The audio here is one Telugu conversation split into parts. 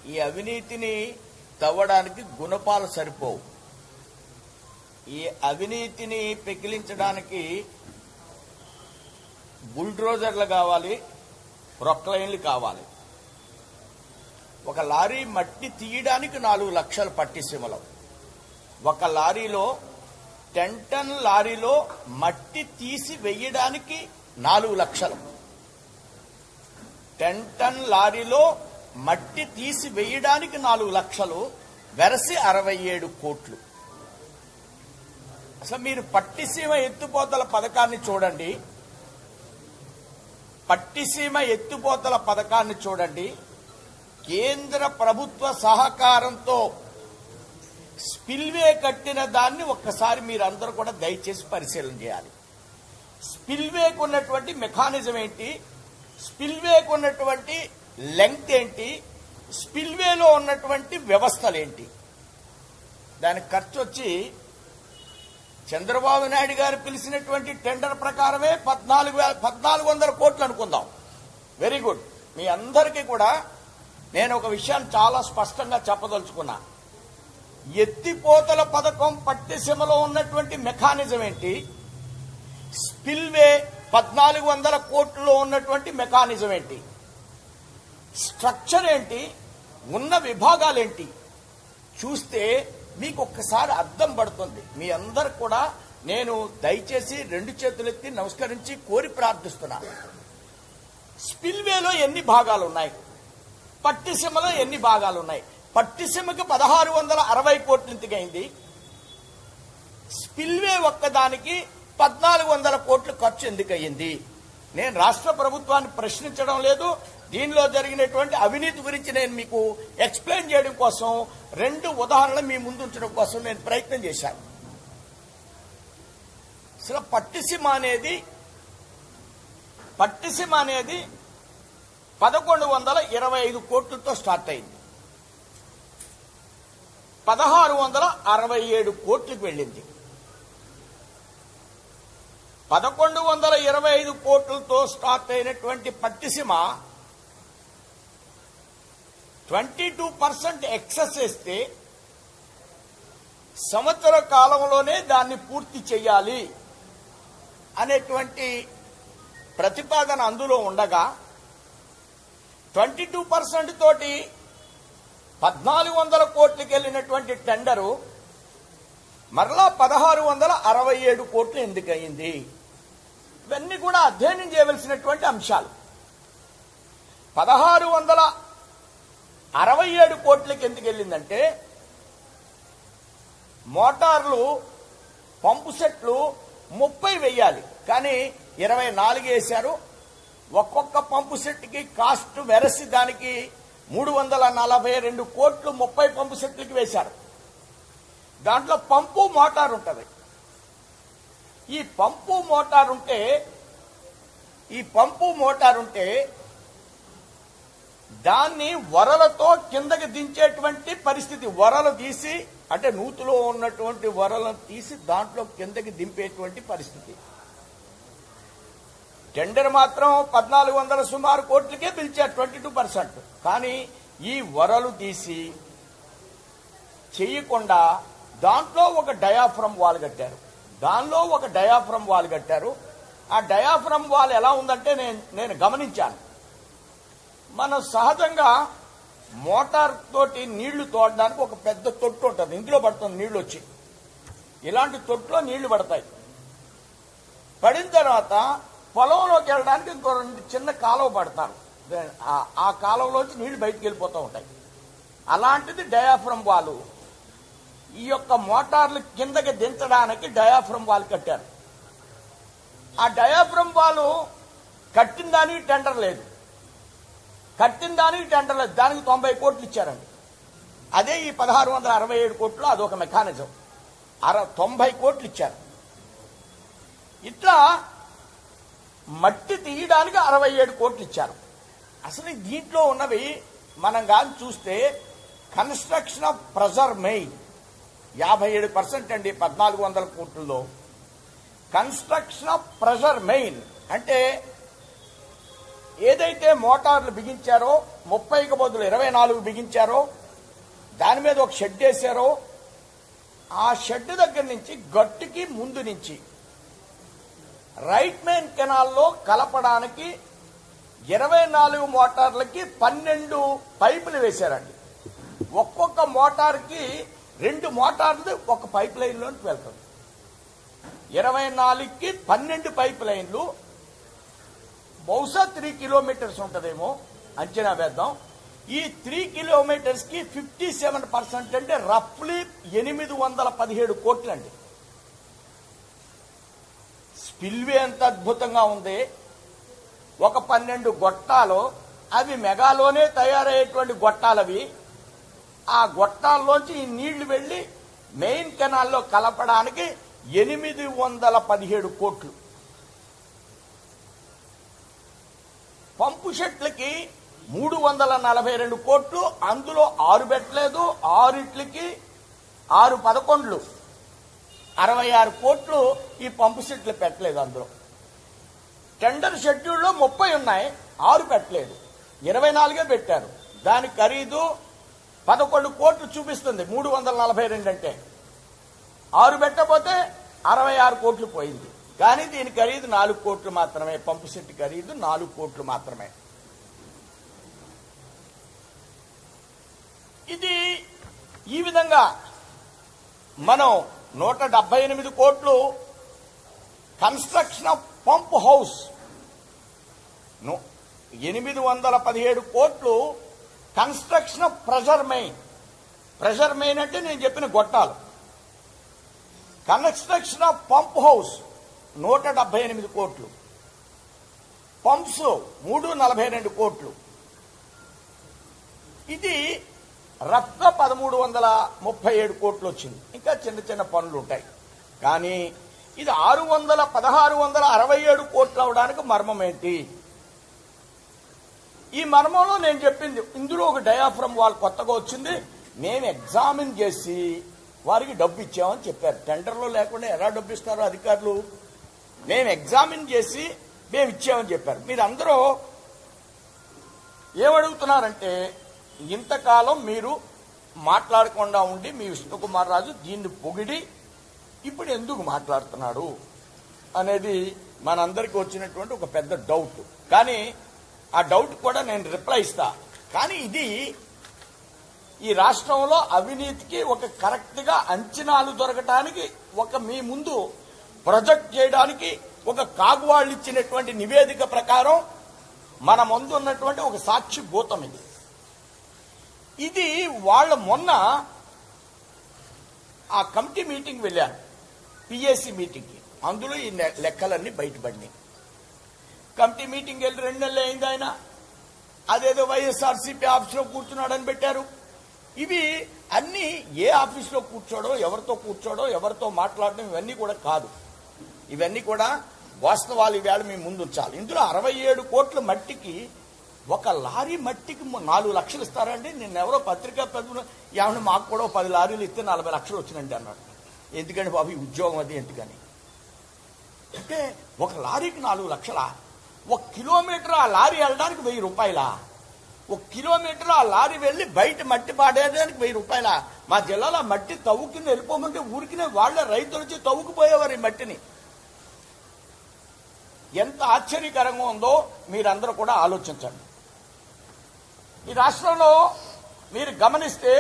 ఈ అవినీతిని తవ్వడానికి గుణపాలు సరిపోవు ఈ అవినీతిని పెకిలించడానికి బుల్డ్రోజర్లు కావాలి ప్రొక్లైన్లు కావాలి ఒక లారీ మట్టి తీయడానికి నాలుగు లక్షలు పట్టిసీమలో ఒక లారీలో టెన్ టన్ లారీలో మట్టి తీసి వెయ్యడానికి నాలుగు లక్షలు టెన్ టన్ లారీలో మట్టి తీసి వెయ్యడానికి నాలుగు లక్షలు వెరసి అరవై ఏడు కోట్లు అసలు మీరు పట్టిసీమ ఎత్తుపోతల పథకాన్ని చూడండి పట్టిసీమ ఎత్తుపోతల పథకాన్ని చూడండి కేంద్ర ప్రభుత్వ సహకారంతో స్పిల్వే కట్టిన దాన్ని ఒక్కసారి మీరందరూ కూడా దయచేసి పరిశీలన చేయాలి స్పిల్వేకు ఉన్నటువంటి మెకానిజం ఏంటి స్పిల్వేకు ఉన్నటువంటి లెంగ్త్ ఏంటి స్పిల్వేలో ఉన్నటువంటి వ్యవస్థలు ఏంటి దాని ఖర్చు వచ్చి చంద్రబాబు నాయుడు గారు పిలిచినటువంటి టెండర్ ప్రకారమే పద్నాలుగు వేల పద్నాలుగు వందల కోట్లు అనుకుందాం వెరీ గుడ్ మీ అందరికీ కూడా నేను ఒక విషయాన్ని చాలా స్పష్టంగా చెప్పదలుచుకున్నా ఎత్తిపోతల పథకం పట్టిసీమలో ఉన్నటువంటి మెకానిజం ఏంటి స్పిల్వే పద్నాలుగు వందల కోట్లలో ఉన్నటువంటి మెకానిజం ఏంటి స్ట్రక్చర్ ఏంటి ఉన్న విభాగాలేంటి చూస్తే మీకు ఒక్కసారి అర్థం పడుతుంది మీ అందరు కూడా నేను దయచేసి రెండు చేతులెత్తి నమస్కరించి కోరి ప్రార్థిస్తున్నా స్పిల్వేలో ఎన్ని భాగాలు ఉన్నాయి పట్టిసీమలో ఎన్ని భాగాలు ఉన్నాయి పట్టిసీమకి పదహారు వందల అరవై కోట్లు ఇంతకైంది స్పిల్వే ఒక్కదానికి పద్నాలుగు వందల కోట్లు ఖర్చు ఎందుకు అయ్యింది నేను రాష్ట్ర ప్రభుత్వాన్ని ప్రశ్నించడం లేదు దీనిలో జరిగినటువంటి అవినీతి గురించి నేను మీకు ఎక్స్ప్లెయిన్ చేయడం కోసం రెండు ఉదాహరణలు మీ ముందు ఉంచడం కోసం నేను ప్రయత్నం చేశాను అసలు పట్టిసీమ అనేది పట్టిసీమ అనేది పదకొండు వందల ఇరవై ఐదు కోట్లతో స్టార్ట్ అయింది పదహారు వందల అరవై ఏడు కోట్లకు వెళ్ళింది పదకొండు వందల ఇరవై ఐదు కోట్లతో స్టార్ట్ అయినటువంటి Pattiseema twenty two percent excess వేస్తే సంవత్సర కాలంలోనే దాన్ని పూర్తి చేయాలి అనేటువంటి ప్రతిపాదన అందులో ఉండగా ట్వంటీ టూ పర్సెంట్ తోటి పద్నాలుగు వందల కోట్లకి వెళ్ళినటువంటి టెండరు మరలా పదహారు వందల అరవై ఏడు కోట్లు ఎందుకు అయింది ఇవన్నీ కూడా అధ్యయనం చేయవలసినటువంటి అంశాలు పదహారు వందల అరవై ఏడు కోట్లకి ఎందుకు వెళ్ళిందంటే మోటార్లు పంపు సెట్లు ముప్పై వెయ్యాలి కానీ ఇరవై నాలుగు వేశారు ఒక్కొక్క పంపు సెట్కి కాస్ట్ వెరసి దానికి మూడు వందల నలభై రెండు కోట్లు ముప్పై పంపు సెట్లకి వేశారు దాంట్లో పంపు మోటార్ ఉంటుంది ఈ పంపు మోటార్ ఉంటే ఈ పంపు మోటార్ ఉంటే దాన్ని వరలతో కిందకి దించేటువంటి పరిస్థితి వరలు తీసి అంటే నూతులో ఉన్నటువంటి వరలను తీసి దాంట్లో కిందకి దింపేటువంటి పరిస్థితి టెండర్ మాత్రం పద్నాలుగు వందల సుమారు కోట్లకే పిలిచారు ట్వంటీ టూ పర్సెంట్ కానీ ఈ వరలు తీసి చేయకుండా దాంట్లో ఒక డయాఫ్రమ్ వాల్ కట్టారు దానిలో ఒక డయాఫ్రమ్ వాల్ కట్టారు ఆ డయాఫ్రమ్ వాల్ ఎలా ఉందంటే నేను నేను గమనించాను మనం సహజంగా మోటార్ తోటి నీళ్లు తోడడానికి ఒక పెద్ద తొట్టు ఉంటుంది ఇందులో పడుతుంది నీళ్లు వచ్చి ఇలాంటి తొట్టులో నీళ్లు పడతాయి పడిన తర్వాత పొలంలోకి వెళ్ళడానికి ఇంకో రెండు చిన్న కాలువ పడతారు ఆ- ఆ కాలువలోంచి నీళ్లు బయటికి వెళ్ళిపోతూ ఉంటాయి అలాంటిది డయాఫ్రమ్ వాలు ఈ యొక్క మోటార్లు కిందకి దించడానికి డయాఫ్రమ్ వాల్ కట్టారు ఆ డయాఫ్రమ్ వాలు కట్టిన దానికి టెండర్ లేదు కట్టిన దానికి టెండర్ లేదు దానికి తొంభై కోట్లు ఇచ్చారండి అదే ఈ పదహారు వందల అరవై ఏడు కోట్లు అదొక మెకానిజం అర తొంభై కోట్లు ఇచ్చారు ఇట్లా మట్టి తీయడానికి అరవై ఏడు కోట్లు ఇచ్చారు అసలు దీంట్లో ఉన్నవి మనం కానీ చూస్తే కన్స్ట్రక్షన్ ఆఫ్ ప్రెజర్ మెయిన్ యాభై ఏడు పర్సెంట్ అండి పద్నాలుగు వందల కోట్లలో కన్స్ట్రక్షన్ ఆఫ్ ప్రెజర్ మెయిన్ అంటే ఏదైతే మోటార్లు బిగించారో ముప్పైకి బదులు ఇరవై నాలుగు బిగించారో దాని మీద ఒక షెడ్ వేశారో ఆ షెడ్ దగ్గర నుంచి గట్టుకి ముందు నుంచి రైట్ మెయిన్ కెనాల్లో కలపడానికి ఇరవై నాలుగు మోటార్లకి పన్నెండు పైపులు వేశారండి ఒక్కొక్క మోటార్కి రెండు మోటార్లు ఒక పైప్ లైన్లోకి వెళ్తుంది ఇరవై నాలుగుకి పన్నెండు పైప్ లైన్లు బహుశా త్రీ కిలోమీటర్స్ ఉంటుందేమో అంచనా వేద్దాం ఈ త్రీ కిలోమీటర్స్ కి ఫిఫ్టీ సెవెన్ పర్సెంట్ అంటే రఫ్లీ ఎనిమిది వందల పదిహేడు కోట్లు అండి స్పిల్వే ఎంత అద్భుతంగా ఉంది ఒక పన్నెండు గొట్టాలు అవి మెగాలోనే తయారయ్యేటువంటి గొట్టాలవి ఆ గొట్టాల్లోంచి ఈ నీళ్లు వెళ్లి మెయిన్ కెనాల్లో కలపడానికి ఎనిమిది వందల పదిహేడు కోట్లు పంపు షెట్లకి మూడు వందల నలభై రెండు కోట్లు అందులో ఆరు పెట్టలేదు ఆరిట్లకి ఆరు పదకొండ్లు అరవై ఆరు కోట్లు ఈ పంపు సెట్లు పెట్టలేదు అందులో టెండర్ షెడ్యూల్లో ముప్పై ఉన్నాయి ఆరు పెట్టలేదు ఇరవై నాలుగే పెట్టారు దాని ఖరీదు పదకొండు కోట్లు చూపిస్తుంది మూడు వందల నలభై రెండు అంటే ఆరు పెట్టకపోతే అరవై ఆరు కోట్లు పోయింది కానీ దీని ఖరీదు నాలుగు కోట్లు మాత్రమే పంపు సెట్ ఖరీదు నాలుగు కోట్లు మాత్రమే ఇది ఈ విధంగా మనం నూట డెబ్బై ఎనిమిది కోట్లు కన్స్ట్రక్షన్ ఆఫ్ పంప్ హౌస్ ను- ఎనిమిది వందల పదిహేడు కోట్లు construction of pressure main pressure main అంటే నేను చెప్పిన గొట్టాలు కన్స్ట్రక్షన్ ఆఫ్ పంప్ హౌస్ నూట డెబ్బై ఎనిమిది కోట్లు పంప్స్ మూడు నలభై రెండు కోట్లు ఇది రఫ్గా పదమూడు వందల ముప్పై ఏడు కోట్లు వచ్చింది ఇంకా చిన్న చిన్న పనులు ఉంటాయి కానీ ఇది ఆరు వందల పదహారు వందల అరవై ఏడు కోట్లు అవడానికి మర్మం ఏంటి ఈ మర్మంలో నేను చెప్పింది ఇందులో ఒక డయాఫ్రమ్ వాళ్ళు కొత్తగా వచ్చింది మేము ఎగ్జామిన్ చేసి వారికి డబ్బు ఇచ్చామని చెప్పారు టెండర్లో లేకుండా ఎలా డబ్బు ఇస్తారో అధికారులు మేము ఎగ్జామిన్ చేసి మేము ఇచ్చామని చెప్పారు మీరు అందరూ ఏమడుగుతున్నారంటే ఇంతకాలం మీరు మాట్లాడకుండా ఉండి మీ విష్ణుకుమార్ రాజు దీన్ని పొగిడి ఇప్పుడు ఎందుకు మాట్లాడుతున్నాడు అనేది మనందరికీ వచ్చినటువంటి ఒక పెద్ద డౌట్ కానీ ఆ డౌట్ కూడా నేను రిప్లై ఇస్తా కానీ ఇది ఈ రాష్ట్రంలో అవినీతికి ఒక కరెక్ట్ గా అంచనాలు దొరకటానికి ఒక మీ ముందు ప్రొజెక్ట్ చేయడానికి ఒక కాగువాళ్ళు ఇచ్చినటువంటి నివేదిక ప్రకారం మన ముందు ఉన్నటువంటి ఒక సాక్షి భూతం ఇది ఇది వాళ్ళ మొన్న ఆ కమిటీ మీటింగ్ వెళ్ళారు పిఎస్సి మీటింగ్కి అందులో ఈ లె- లెక్కలన్నీ బయటపడినాయి కమిటీ మీటింగ్ వెళ్ళి రెండు నెలలు అయింది ఆయన అదేదో వైఎస్ఆర్సీపీ ఆఫీస్లో కూర్చున్నాడని పెట్టారు ఇవి అన్ని ఏ ఆఫీస్లో కూర్చోడో ఎవరితో కూర్చోడో ఎవరితో మాట్లాడడం ఇవన్నీ కూడా కాదు ఇవన్నీ కూడా వాస్తవాలు ఈవేళ మీ ముందు ఉంచాలి ఇందులో అరవై ఏడు కోట్ల మట్టికి ఒక లారీ మట్టికి ము- నాలుగు లక్షలు ఇస్తారండి నిన్న ఎవరో పత్రికా ప్రతినిధులు ఏమన్నా మాకు కూడా ఓ పది లారీలు ఇస్తే నలభై లక్షలు వచ్చినండి అన్నాడు ఎందుకంటే బాబు ఈ ఉద్యోగం అది ఎందుకని అంటే ఒక లారీకి నాలుగు లక్షలా ఒక కిలోమీటర్ ఆ లారీ వెళ్ళడానికి వెయ్యి రూపాయలా ఒక కిలోమీటర్ ఆ లారీ వెళ్ళి బయట మట్టి పాడేయడానికి వెయ్యి రూపాయల మా జిల్లాలో ఆ మట్టి తవ్వుకుని వెళ్ళిపోమంటే ఊరికినే వాళ్ళ రైతులు వచ్చి తవ్వుకుపోయేవారు ఈ మట్టిని ఎంత ఆశ్చర్యకరంగా ఉందో మీరందరూ కూడా ఆలోచించండి ఈ రాష్ట్రంలో మీరు గమనిస్తే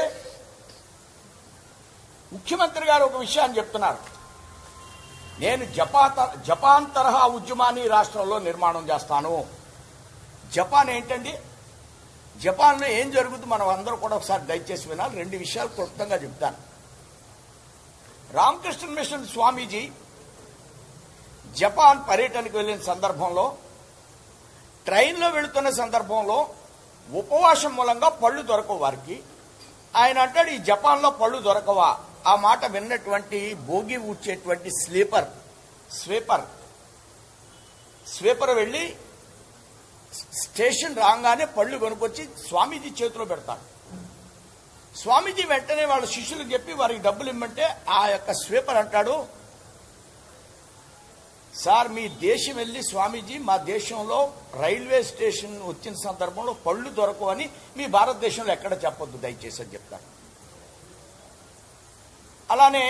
ముఖ్యమంత్రి గారు ఒక విషయాన్ని చెప్తున్నారు నేను జపాత జపాన్ తరహా ఉద్యమాన్ని ఈ రాష్ట్రంలో నిర్మాణం చేస్తాను జపాన్ ఏంటండి జపాన్లో ఏం జరుగుతుంది మనం అందరూ కూడా ఒకసారి దయచేసి వినాలి రెండు విషయాలు క్లుప్తంగా చెప్తాను రామకృష్ణ మిషన్ స్వామీజీ జపాన్ పర్యటనకు వెళ్ళిన సందర్భంలో ట్రైన్లో వెళుతున్న సందర్భంలో ఉపవాసం మూలంగా పళ్ళు దొరకవు వారికి ఆయన అంటాడు ఈ జపాన్లో పళ్ళు దొరకవా ఆ మాట విన్నటువంటి భోగి ఊడ్చేటువంటి స్లీపర్ స్వీపర్ స్వీపర్ వెళ్ళి స్టేషన్ రాగానే పళ్ళు కొనుక్కొచ్చి స్వామీజీ చేతిలో పెడతాడు స్వామీజీ వెంటనే వాళ్ళ శిష్యులకు చెప్పి వారికి డబ్బులు ఇమ్మంటే ఆ యొక్క స్వీపర్ అంటాడు సార్ మీ దేశం వెళ్ళి స్వామీజీ మా దేశంలో రైల్వే స్టేషన్ వచ్చిన సందర్భంలో పళ్ళు దొరకవని మీ భారతదేశంలో ఎక్కడ చెప్పొద్దు దయచేసి అని చెప్తాను అలానే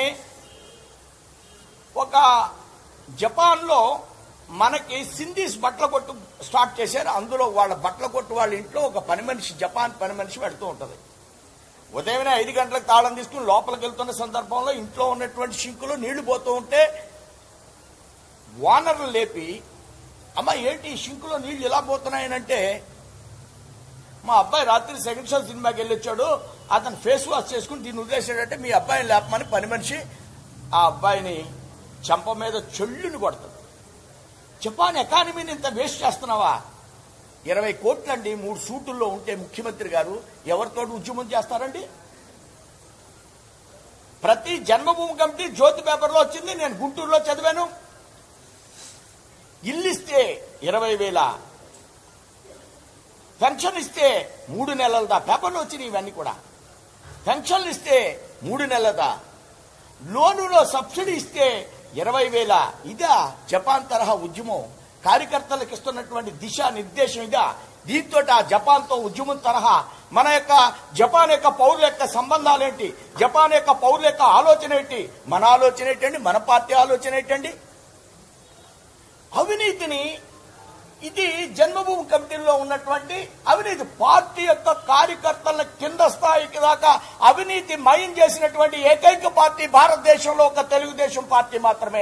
ఒక జపాన్లో మనకి సింధీస్ బట్టల కొట్టు స్టార్ట్ చేశారు అందులో వాళ్ళ బట్టల కొట్టు వాళ్ళ ఇంట్లో ఒక పని మనిషి జపాన్ పని మనిషి పెడుతూ ఉంటుంది ఉదయమే ఐదు గంటలకు తాళం తీసుకుని లోపలికి వెళ్తున్న సందర్భంలో ఇంట్లో ఉన్నటువంటి షింకులో నీళ్లు పోతూ ఉంటే వానర్లు లేపి అమ్మ ఏంటి ఈ షింకులో నీళ్లు ఎలా పోతున్నాయనంటే మా అబ్బాయి రాత్రి సెకండ్ షో సినిమాకి వెళ్ళొచ్చాడు అతను ఫేస్ వాష్ చేసుకుని దీన్ని వదిలేసాడంటే మీ అబ్బాయిని లేపమని పని మనిషి ఆ అబ్బాయిని చెంప మీద చెల్లుని కొడతాడు జపాన్ ఎకానమీని ఇంత వేస్ట్ చేస్తున్నావా ఇరవై కోట్లండి మూడు సూటుల్లో ఉంటే ముఖ్యమంత్రి గారు ఎవరితో ఉద్యమం చేస్తారండి ప్రతి జన్మభూమి కమిటీ జ్యోతి పేపర్లో వచ్చింది నేను గుంటూరులో చదివాను ఇల్లు ఇస్తే ఇరవై వేల పెన్షన్ ఇస్తే మూడు నెలలదా పేపర్లో వచ్చినాయి ఇవన్నీ కూడా పెన్షన్లు ఇస్తే మూడు నెలలదా లోనులో సబ్సిడీ ఇస్తే ఇరవై వేల ఇదా జపాన్ తరహా ఉద్యమం కార్యకర్తలకు ఇస్తున్నటువంటి దిశా నిర్దేశం ఇదా దీంతో ఆ జపాన్తో ఉద్యమం తరహా మన యొక్క జపాన్ యొక్క పౌరుల యొక్క సంబంధాలు ఏంటి జపాన్ యొక్క పౌరుల యొక్క ఆలోచన ఏంటి మన ఆలోచన ఏంటండి మన పార్టీ ఆలోచన ఏంటండి అవినీతిని ఇది జన్మభూమి కమిటీలో ఉన్నటువంటి అవినీతి పార్టీ యొక్క కార్యకర్తల కింద స్థాయికి దాకా అవినీతి మయం చేసినటువంటి ఏకైక పార్టీ భారతదేశంలో ఒక తెలుగుదేశం పార్టీ మాత్రమే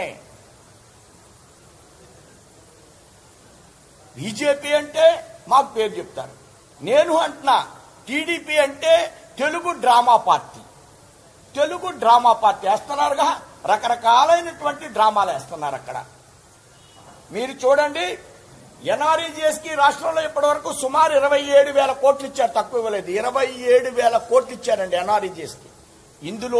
బీజేపీ అంటే మాకు పేరు చెప్తారు నేను అంటున్నా టీడీపీ అంటే Telugu drama party Telugu drama party వేస్తున్నారుగా రకరకాలైనటువంటి డ్రామాలు వేస్తున్నారు అక్కడ మీరు చూడండి ఎన్ఆర్ఈజిఎస్ కి రాష్ట్రంలో ఇప్పటి వరకు సుమారు ఇరవై ఏడు వేల కోట్లు ఇచ్చారు తక్కువ ఇవ్వలేదు ఇరవై ఏడు వేల కోట్లు ఇచ్చారండి ఎన్ఆర్ఈజిఎస్ కి ఇందులో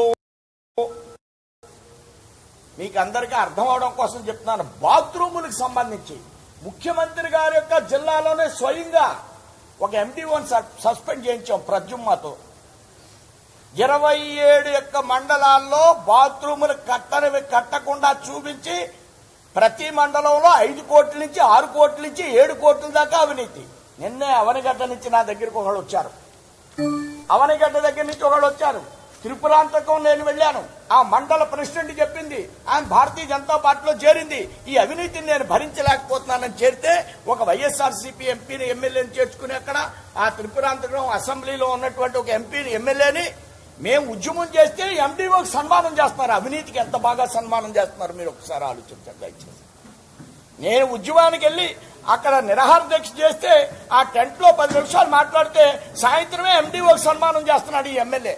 మీకు అందరికీ అర్థం అవడం కోసం చెప్తున్నాను బాత్రూములకు సంబంధించి ముఖ్యమంత్రి గారి యొక్క జిల్లాలోనే స్వయంగా ఒక ఎండిఓని సస్పెండ్ చేయించాం ప్రద్యుమ్మతో ఇరవై ఏడు యొక్క మండలాల్లో బాత్రూములు కట్టనివి కట్టకుండా చూపించి ప్రతి మండలంలో ఐదు కోట్ల నుంచి ఆరు కోట్ల నుంచి ఏడు కోట్ల దాకా అవినీతి నిన్నే అవనిగడ్డ నుంచి నా దగ్గరికి ఒకళ్ళు వచ్చారు అవనిగడ్డ దగ్గర నుంచి ఒకళ్ళు వచ్చారు త్రిపురాంతకం నేను వెళ్ళాను ఆ మండల ప్రెసిడెంట్ చెప్పింది ఆయన భారతీయ జనతా పార్టీలో చేరింది ఈ అవినీతిని నేను భరించలేకపోతున్నానని చేరితే ఒక వైఎస్ఆర్సీపీ ఎంపీని ఎమ్మెల్యేని చేర్చుకుని అక్కడ ఆ త్రిపురాంతకం అసెంబ్లీలో ఉన్నటువంటి ఒక ఎంపీని ఎమ్మెల్యేని మేము ఉద్యమం చేస్తే ఎండీఓకి సన్మానం చేస్తున్నారు అవినీతికి ఎంత బాగా సన్మానం చేస్తున్నారు మీరు ఒకసారి ఆలోచించండి దయచేసి నేను ఉద్యమానికి వెళ్ళి అక్కడ నిరాహార దీక్ష చేస్తే ఆ టెంట్ లో పది నిమిషాలు మాట్లాడితే సాయంత్రమే ఎండీఓకి సన్మానం చేస్తున్నాడు ఈ ఎమ్మెల్యే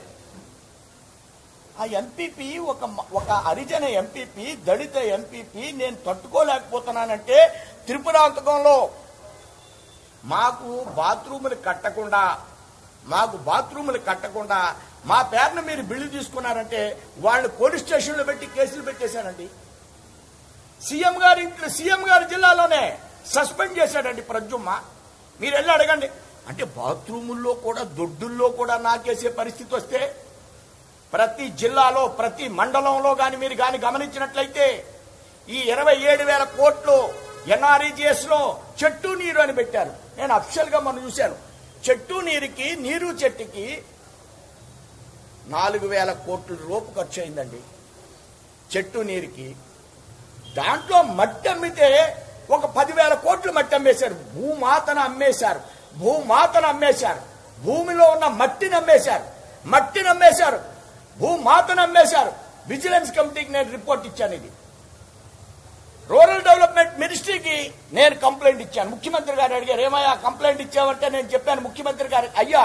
ఆ ఎంపీపీ ఒక ఒక హరిజన ఎంపీపీ దళిత ఎంపీపీ నేను తట్టుకోలేకపోతున్నానంటే త్రిపురాంతకంలో మాకు బాత్రూములు కట్టకుండా మాకు బాత్రూములు కట్టకుండా మా పేరును మీరు బిల్లు తీసుకున్నారంటే వాళ్ళు పోలీస్ స్టేషన్లో పెట్టి కేసులు పెట్టేశారండి సీఎం గారి ఇంట్లో సీఎం గారి జిల్లాలోనే సస్పెండ్ చేశాడండి ప్రద్యుమ్మ మీరు వెళ్ళి అడగండి అంటే బాత్రూముల్లో కూడా దొడ్డుల్లో కూడా నాకేసే పరిస్థితి వస్తే ప్రతి జిల్లాలో ప్రతి మండలంలో గాని మీరు గాని గమనించినట్లయితే ఈ ఇరవై ఏడు వేల కోట్లు ఎన్ఆర్ఈజిఎస్ లో చెట్టు నీరు అని పెట్టారు నేను అఫిషియల్ గా మనం చూశాను చెట్టు నీరుకి నీరు చెట్టుకి నాలుగు వేల కోట్ల రూపు ఖర్చు అయిందండి చెట్టు నీరుకి దాంట్లో మట్టి అమ్మితే ఒక పదివేల కోట్లు మట్టి అమ్మేశారు భూమాతను అమ్మేశారు భూమాతను అమ్మేశారు భూమిలో ఉన్న మట్టిని అమ్మేశారు మట్టిని అమ్మేశారు భూమాతను అమ్మేశారు విజిలెన్స్ కమిటీకి నేను రిపోర్ట్ ఇచ్చాను ఇది రూరల్ డెవలప్మెంట్ మినిస్ట్రీకి నేను కంప్లైంట్ ఇచ్చాను ముఖ్యమంత్రి గారు అడిగారు ఏమయ్యా కంప్లైంట్ ఇచ్చావంటే నేను చెప్పాను ముఖ్యమంత్రి గారు అయ్యా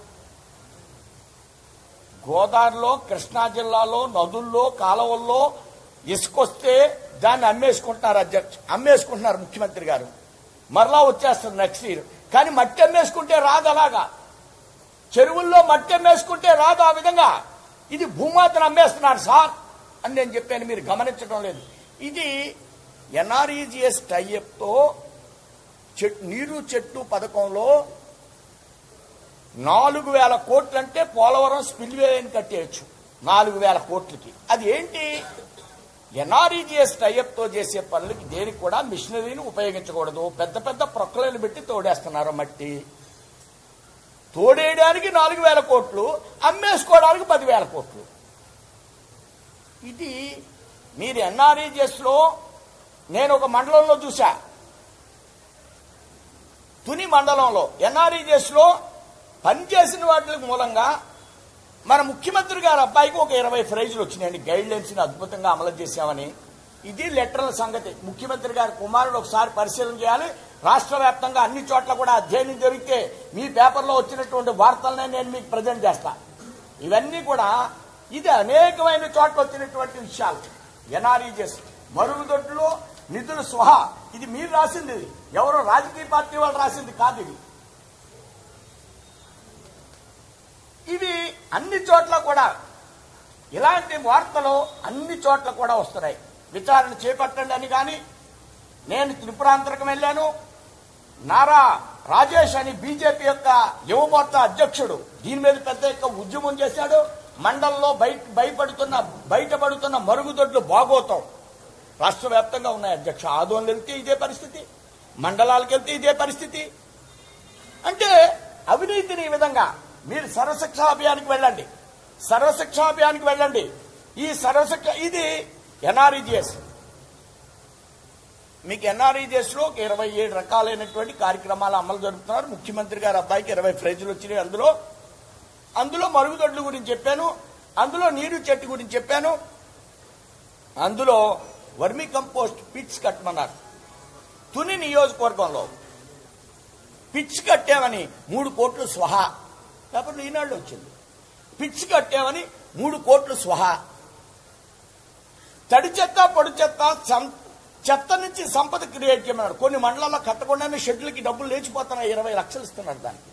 గోదావరిలో కృష్ణా జిల్లాలో నదుల్లో కాలువల్లో ఇసుకొస్తే దాన్ని అమ్మేసుకుంటున్నారు అధ్యక్ష అమ్మేసుకుంటున్నారు ముఖ్యమంత్రి గారు మరలా వచ్చేస్తుంది నెక్స్ట్ ఇయర్ కానీ మట్టి అమ్మేసుకుంటే రాదు అలాగా చెరువుల్లో మట్టి అమ్మేసుకుంటే రాదు ఆ విధంగా ఇది భూమాతను అమ్మేస్తున్నారు సార్ అని నేను చెప్పాను మీరు గమనించడం లేదు ఇది ఎన్ఆర్ఈజిఎస్ టైఅప్తో చెట్ నీరు చెట్టు పథకంలో నాలుగు వేల కోట్లంటే పోలవరం స్పిల్వే అని కట్టేయచ్చు నాలుగు వేల కోట్లకి అది ఏంటి ఎన్ఆర్ఈజిఎస్ టైఅప్తో చేసే పనులకి దేనికి కూడా మిషనరీని ఉపయోగించకూడదు పెద్ద పెద్ద ప్రొక్కలను పెట్టి తోడేస్తున్నారు మట్టి తోడేయడానికి నాలుగు వేల కోట్లు అమ్మేసుకోవడానికి పదివేల కోట్లు ఇది మీరు ఎన్ఆర్ఈజిఎస్ లో నేను ఒక మండలంలో చూసా తుని మండలంలో ఎన్ఆర్ఈజిఎస్ లో పనిచేసిన వాటి మూలంగా మన ముఖ్యమంత్రి గారి అబ్బాయికి ఒక ఇరవై ప్రైజులు వచ్చినాయండి గైడ్ లైన్స్ ని అద్భుతంగా అమలు చేశామని ఇది లెటర్ల సంగతి ముఖ్యమంత్రి గారి కుమారుడు ఒకసారి పరిశీలన చేయాలి రాష్ట్ర వ్యాప్తంగా అన్ని చోట్ల కూడా అధ్యయనం జరిగితే మీ పేపర్లో వచ్చినటువంటి వార్తలనే నేను మీకు ప్రజెంట్ చేస్తా ఇవన్నీ కూడా ఇది అనేకమైన చోట్ల వచ్చినటువంటి విషయాలు ఎన్ఆర్ఈజెస్ మరుగుదొడ్లు నిధులు స్వహా ఇది మీరు రాసింది ఇది. ఎవరో రాజకీయ పార్టీ వాళ్ళు రాసింది కాదు ఇది ఇవి అన్ని చోట్ల కూడా ఇలాంటి వార్తలు అన్ని చోట్ల కూడా వస్తున్నాయి విచారణ చేపట్టండి అని కానీ నేను త్రిపురాంతరకం వెళ్ళాను నారా రాజేష్ అని బీజేపీ యొక్క యువమోర్చా అధ్యక్షుడు దీని మీద పెద్ద యొక్క ఉద్యమం చేశాడు మండలంలో బయట భయపడుతున్న బయటపడుతున్న మరుగుదొడ్లు బాగోతాం రాష్ట్ర వ్యాప్తంగా ఉన్నాయి అధ్యక్ష ఆదోన్లు వెళ్తే ఇదే పరిస్థితి మండలాలకు వెళ్తే ఇదే పరిస్థితి అంటే అవినీతిని ఈ విధంగా మీరు సర్వశిక్ష అభియానికి వెళ్ళండి సర్వశిక్ష అభియానికి వెళ్ళండి ఈ సర్వశిక్ష ఇది ఎన్ఆర్ఈజిఎస్ మీకు ఎన్ఆర్ఈజిఎస్ లో ఒక ఇరవై ఏడు రకాలైనటువంటి కార్యక్రమాలు అమలు జరుపుతున్నారు ముఖ్యమంత్రి గారి అబ్బాయికి ఇరవై ప్రైజులు వచ్చినాయి అందులో అందులో మరుగుదొడ్ల గురించి చెప్పాను అందులో నీరు చెట్టు గురించి చెప్పాను అందులో వర్మీ కంపోస్ట్ పిట్స్ కట్టమన్నారు తుని నియోజకవర్గంలో పిచ్ కట్టామని మూడు కోట్లు స్వహా కాబట్టి ఈనాళ్ళు వచ్చింది పిచ్ కట్టామని మూడు కోట్లు స్వహా తడి చెత్త పొడి చెత్త సం- చెత్త నుంచి సంపద క్రియేట్ చేయమన్నారు కొన్ని మండలాల్లో కట్టకుండానే షెడ్లకి డబ్బులు లేచిపోతున్నాయి ఇరవై లక్షలు ఇస్తున్నారు దానికి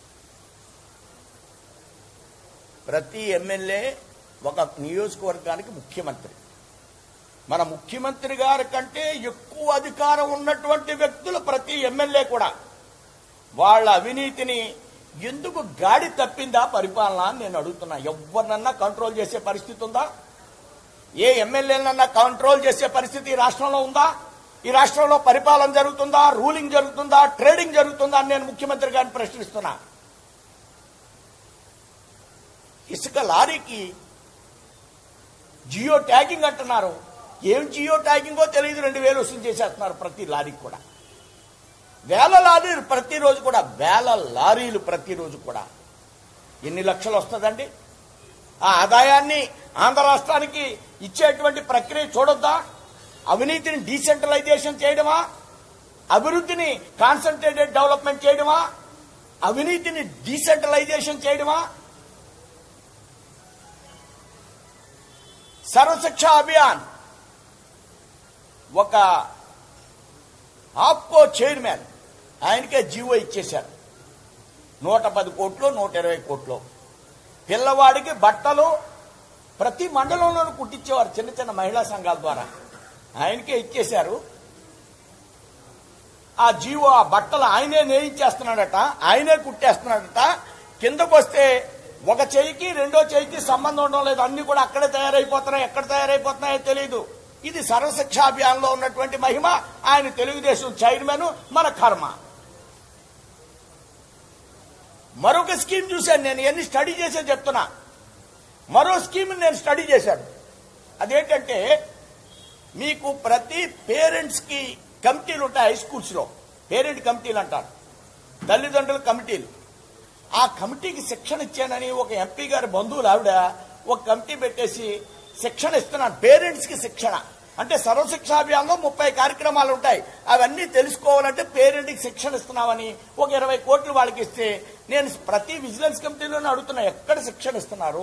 ప్రతి ఎమ్మెల్యే ఒక నియోజకవర్గానికి ముఖ్యమంత్రి మన ముఖ్యమంత్రి గారి కంటే ఎక్కువ అధికారం ఉన్నటువంటి వ్యక్తులు ప్రతి ఎమ్మెల్యే కూడా వాళ్ళ అవినీతిని ఎందుకు గాడి తప్పిందా పరిపాలన అని నేను అడుగుతున్నా ఎవరినన్నా కంట్రోల్ చేసే పరిస్థితి ఉందా ఏ ఎమ్మెల్యేలన్నా కంట్రోల్ చేసే పరిస్థితి ఈ రాష్ట్రంలో ఉందా ఈ రాష్ట్రంలో పరిపాలన జరుగుతుందా రూలింగ్ జరుగుతుందా ట్రేడింగ్ జరుగుతుందా అని నేను ముఖ్యమంత్రి గారిని ప్రశ్నిస్తున్నా ఇసుక లారీకి జియో ట్యాగింగ్ అంటున్నారు ఏం జియో ట్యాగింగో తెలియదు రెండు వేలు వసూలు చేసేస్తున్నారు ప్రతి లారీకి కూడా వేల లారీలు ప్రతిరోజు కూడా వేల లారీలు ప్రతిరోజు కూడా ఎన్ని లక్షలు వస్తుందండి ఆ ఆదాయాన్ని ఆంధ్ర రాష్ట్రానికి ఇచ్చేటువంటి ప్రక్రియ చూడొద్దా అవినీతిని డీసెంట్రలైజేషన్ చేయడమా అభివృద్ధిని కాన్సన్ట్రేటెడ్ డెవలప్మెంట్ చేయడమా అవినీతిని డీసెంట్రలైజేషన్ చేయడమా సర్వశిక్ష అభియాన్ ఒక ఆప్కో చైర్మన్ ఆయనకే జీవో ఇచ్చేశారు నూట పది కోట్లు నూట ఇరవై కోట్లు పిల్లవాడికి బట్టలు ప్రతి మండలంలోనూ కుట్టించేవారు చిన్న చిన్న మహిళా సంఘాల ద్వారా ఆయనకే ఇచ్చేశారు ఆ జీవో ఆ బట్టలు ఆయనే నేయించేస్తున్నాడట ఆయనే కుట్టేస్తున్నాడట కిందకు వస్తే ఒక చెయ్యికి రెండో చెయ్యికి సంబంధం ఉండడం లేదు అన్ని కూడా అక్కడే తయారైపోతున్నాయి ఎక్కడ తయారైపోతున్నాయో తెలియదు ఇది సర్వశిక్ష అభియాన్లో ఉన్నటువంటి మహిమ ఆయన తెలుగుదేశం చైర్మన్ మన కర్మ మరొక స్కీమ్ చూశాను నేను ఎన్ని స్టడీ చేసే చెప్తున్నా మరో స్కీమ్ నేను స్టడీ చేశాను అదేంటంటే మీకు ప్రతి పేరెంట్స్ కి కమిటీలు ఉంటాయి హై స్కూల్స్ లో పేరెంట్ కమిటీలు అంటారు తల్లిదండ్రుల కమిటీలు ఆ కమిటీకి శిక్షణ ఇచ్చానని ఒక ఎంపీ గారి బంధువులు ఆవిడ ఒక కమిటీ పెట్టేసి శిక్షణ ఇస్తున్నాను పేరెంట్స్ కి శిక్షణ అంటే సర్వశిక్ష అభియాన్లో ముప్పై కార్యక్రమాలు ఉంటాయి అవన్నీ తెలుసుకోవాలంటే పేరెంట్ కి శిక్షణ ఇస్తున్నామని ఒక ఇరవై కోట్లు వాళ్ళకి ఇస్తే నేను ప్రతి విజిలెన్స్ కమిటీలోనే అడుగుతున్నా ఎక్కడ శిక్షణ ఇస్తున్నారు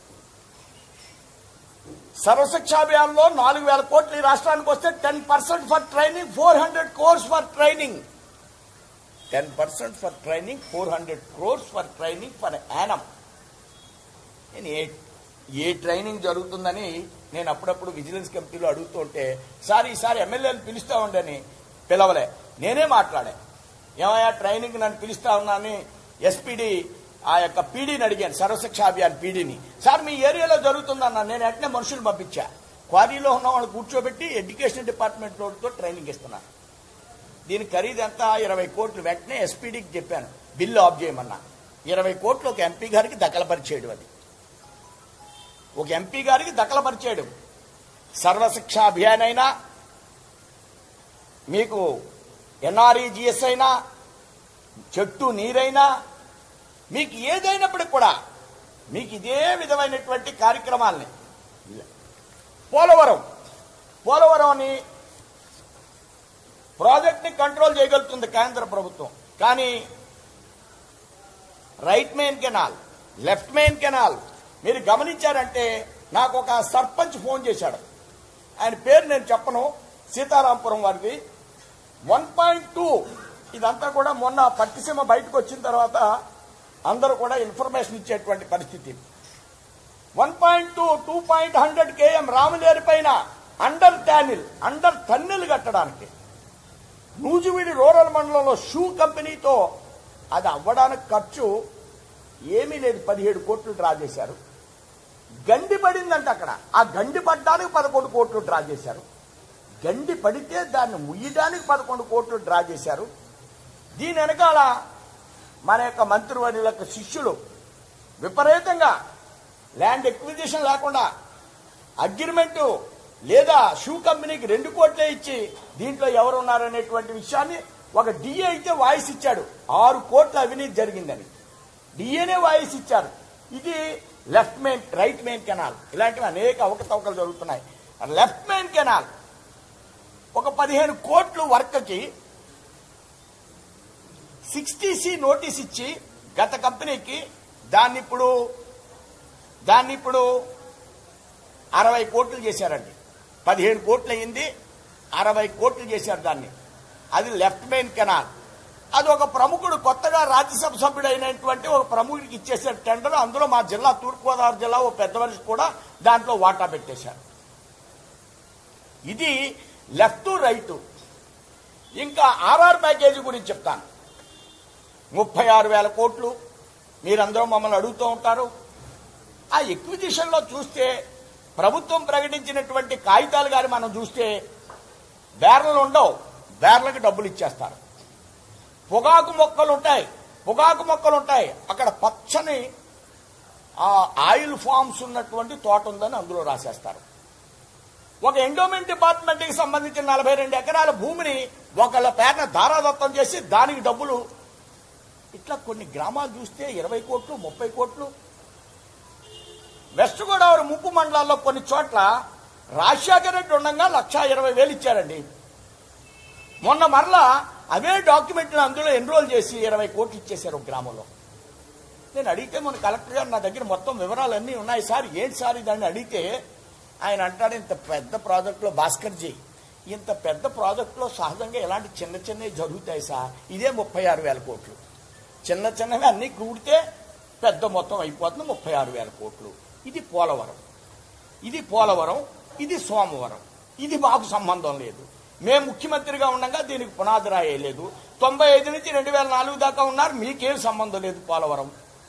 సర్వశిక్ష అభియాన్లో నాలుగు వేల కోట్లు ఈ రాష్ట్రానికి వస్తే ten percent for training four hundred crores for training ten percent for training four hundred crores for training for Yanam నేను ఏ ఏ ట్రైనింగ్ జరుగుతుందని నేను అప్పుడప్పుడు విజిలెన్స్ కమిటీలో అడుగుతూ ఉంటే సార్ ఈసారి ఎమ్మెల్యేలు పిలుస్తా ఉండని పిలవలే నేనే మాట్లాడా ఏమయ్యా ట్రైనింగ్ నన్ను పిలుస్తా ఉన్నాని ఎస్పీడి ఆ యొక్క పీడీని అడిగాను సర్వశిక్ష అభియాన్ పీడీని సార్ మీ ఏరియాలో జరుగుతుందన్నా నేను వెంటనే మనుషులు పంపించా క్వారీలో ఉన్న వాళ్ళు కూర్చోబెట్టి ఎడ్యుకేషన్ డిపార్ట్మెంట్ వాళ్ళతో ట్రైనింగ్ ఇస్తున్నారు దీని ఖరీదు ఎంత ఇరవై కోట్లు వెంటనే ఎస్పీడీకి చెప్పాను బిల్లు ఆఫ్ చేయమన్నా ఇరవై కోట్లు ఒక ఎంపీ గారికి దఖలపరిచేయడం అది ఒక ఎంపీ గారికి దఖలపరిచేయడం సర్వశిక్ష అభియాన్ అయినా మీకు ఎన్ఆర్ఈజిఎస్ అయినా చెట్టు నీరైనా మీకు ఏదైనప్పటికి కూడా మీకు ఇదే విధమైనటువంటి కార్యక్రమాల్ని పోలవరం పోలవరం అని ప్రాజెక్ట్ని కంట్రోల్ చేయగలుగుతుంది కేంద్ర ప్రభుత్వం కానీ right main canal left main canal మీరు గమనించారంటే నాకు ఒక సర్పంచ్ ఫోన్ చేశాడు ఆయన పేరు నేను చెప్పను సీతారాంపురం వారిది వన్ పాయింట్ టూ ఇదంతా కూడా మొన్న పట్టిసీమ బయటకు వచ్చిన తర్వాత అందరూ కూడా ఇన్ఫర్మేషన్ ఇచ్చేటువంటి పరిస్థితి one point two two point hundred KM Ramaleru పైన అండర్ టన్నెల్ అండర్ టన్నెల్ కట్టడానికి నూజివీడి రూరల్ మండలంలో షూ కంపెనీతో అది అవ్వడానికి ఖర్చు ఏమీ లేదు పదిహేడు కోట్లు డ్రా చేశారు గండి పడిందంట అక్కడ ఆ గండి పడ్డానికి పదకొండు కోట్లు డ్రా చేశారు గండి పడితే దాన్ని ముయ్యడానికి పదకొండు కోట్లు డ్రా చేశారు దీని వెనకాల మన యొక్క మంత్రివర్యుల యొక్క శిష్యులు విపరీతంగా ల్యాండ్ ఎక్విజిషన్ లేకుండా అగ్రిమెంటు లేదా షూ కంపెనీకి రెండు కోట్లే ఇచ్చి దీంట్లో ఎవరు ఉన్నారనేటువంటి విషయాన్ని ఒక డిఏ అయితే వాయిస్ ఇచ్చాడు ఆరు కోట్ల అవినీతి జరిగిందని డిఏనే వాయిస్ ఇచ్చారు ఇది left main right main canal ఇలాంటివి అనేక అవకతవకలు జరుగుతున్నాయి లెఫ్ట్ మెయిన్ కెనాల్ ఒక పదిహేను కోట్లు వర్క్కి సిక్స్టీ సి నోటీస్ ఇచ్చి గత కంపెనీకి దాన్ని ఇప్పుడు దాన్ని ఇప్పుడు అరవై కోట్లు చేశారండి పదిహేను కోట్లు అయింది అరవై కోట్లు చేశారు దాన్ని అది లెఫ్ట్ మెయిన్ కెనాల్ అది ఒక ప్రముఖుడు కొత్తగా రాజ్యసభ సభ్యుడైనటువంటి ఒక ప్రముఖుడికి ఇచ్చేసారు టెండర్ అందులో మా జిల్లా తూర్పుగోదావరి జిల్లా ఓ పెద్ద మనిషి కూడా దాంట్లో వాటా పెట్టేశారు ఇది లెఫ్ట్ రైట్ ఇంకా ఆర్ఆర్ ప్యాకేజీ గురించి చెప్తాను ముప్పై ఆరు వేల కోట్లు మీరందరూ మమ్మల్ని అడుగుతూ ఉంటారు ఆ ఎక్విజిషన్లో చూస్తే ప్రభుత్వం ప్రకటించినటువంటి కాగితాలు కానీ మనం చూస్తే బేర్లు ఉండవు బేర్లకు డబ్బులు ఇచ్చేస్తారు పొగాకు మొక్కలు ఉంటాయి పొగాకు మొక్కలు ఉంటాయి అక్కడ పచ్చని ఆ ఆయిల్ ఫార్మ్స్ ఉన్నటువంటి తోట ఉందని అందులో రాసేస్తారు ఒక ఎండోమెంట్ డిపార్ట్మెంట్ కి సంబంధించిన నలభై రెండు ఎకరాల భూమిని ఒకళ్ళ పేరున దారాదత్తం చేసి దానికి డబ్బులు ఇట్లా కొన్ని గ్రామాలు చూస్తే ఇరవై కోట్లు ముప్పై కోట్లు వెస్ట్ గోదావరి ముప్పు మండలాల్లో కొన్ని చోట్ల రాజశేఖర రెడ్డి ఉండగా లక్ష ఇరవై వేలు ఇచ్చారండి మొన్న మరలా అవే డాక్యుమెంట్లు అందులో ఎన్రోల్ చేసి ఇరవై కోట్లు ఇచ్చేశారు ఒక గ్రామంలో నేను అడిగితే మన కలెక్టర్ గారు నా దగ్గర మొత్తం వివరాలన్నీ ఉన్నాయి సార్ ఏంటి సార్ దాన్ని అడిగితే ఆయన అంటాడు ఇంత పెద్ద ప్రాజెక్టులో భాస్కర్జీ ఇంత పెద్ద ప్రాజెక్టులో సహజంగా ఇలాంటి చిన్న చిన్నవి జరుగుతాయి సార్ ఇదే ముప్పై ఆరు వేల కోట్లు చిన్న చిన్నవి అన్ని కూడితే పెద్ద మొత్తం అయిపోతుంది ముప్పై ఆరు వేల కోట్లు ఇది పోలవరం ఇది పోలవరం ఇది సోమవరం ఇది మాకు సంబంధం లేదు మేము ముఖ్యమంత్రిగా ఉండగా దీనికి పునాది రాయలేదు తొంభై ఐదు నుంచి రెండు వేల నాలుగు దాకా ఉన్నారు మీకేం సంబంధం లేదు పోలవరం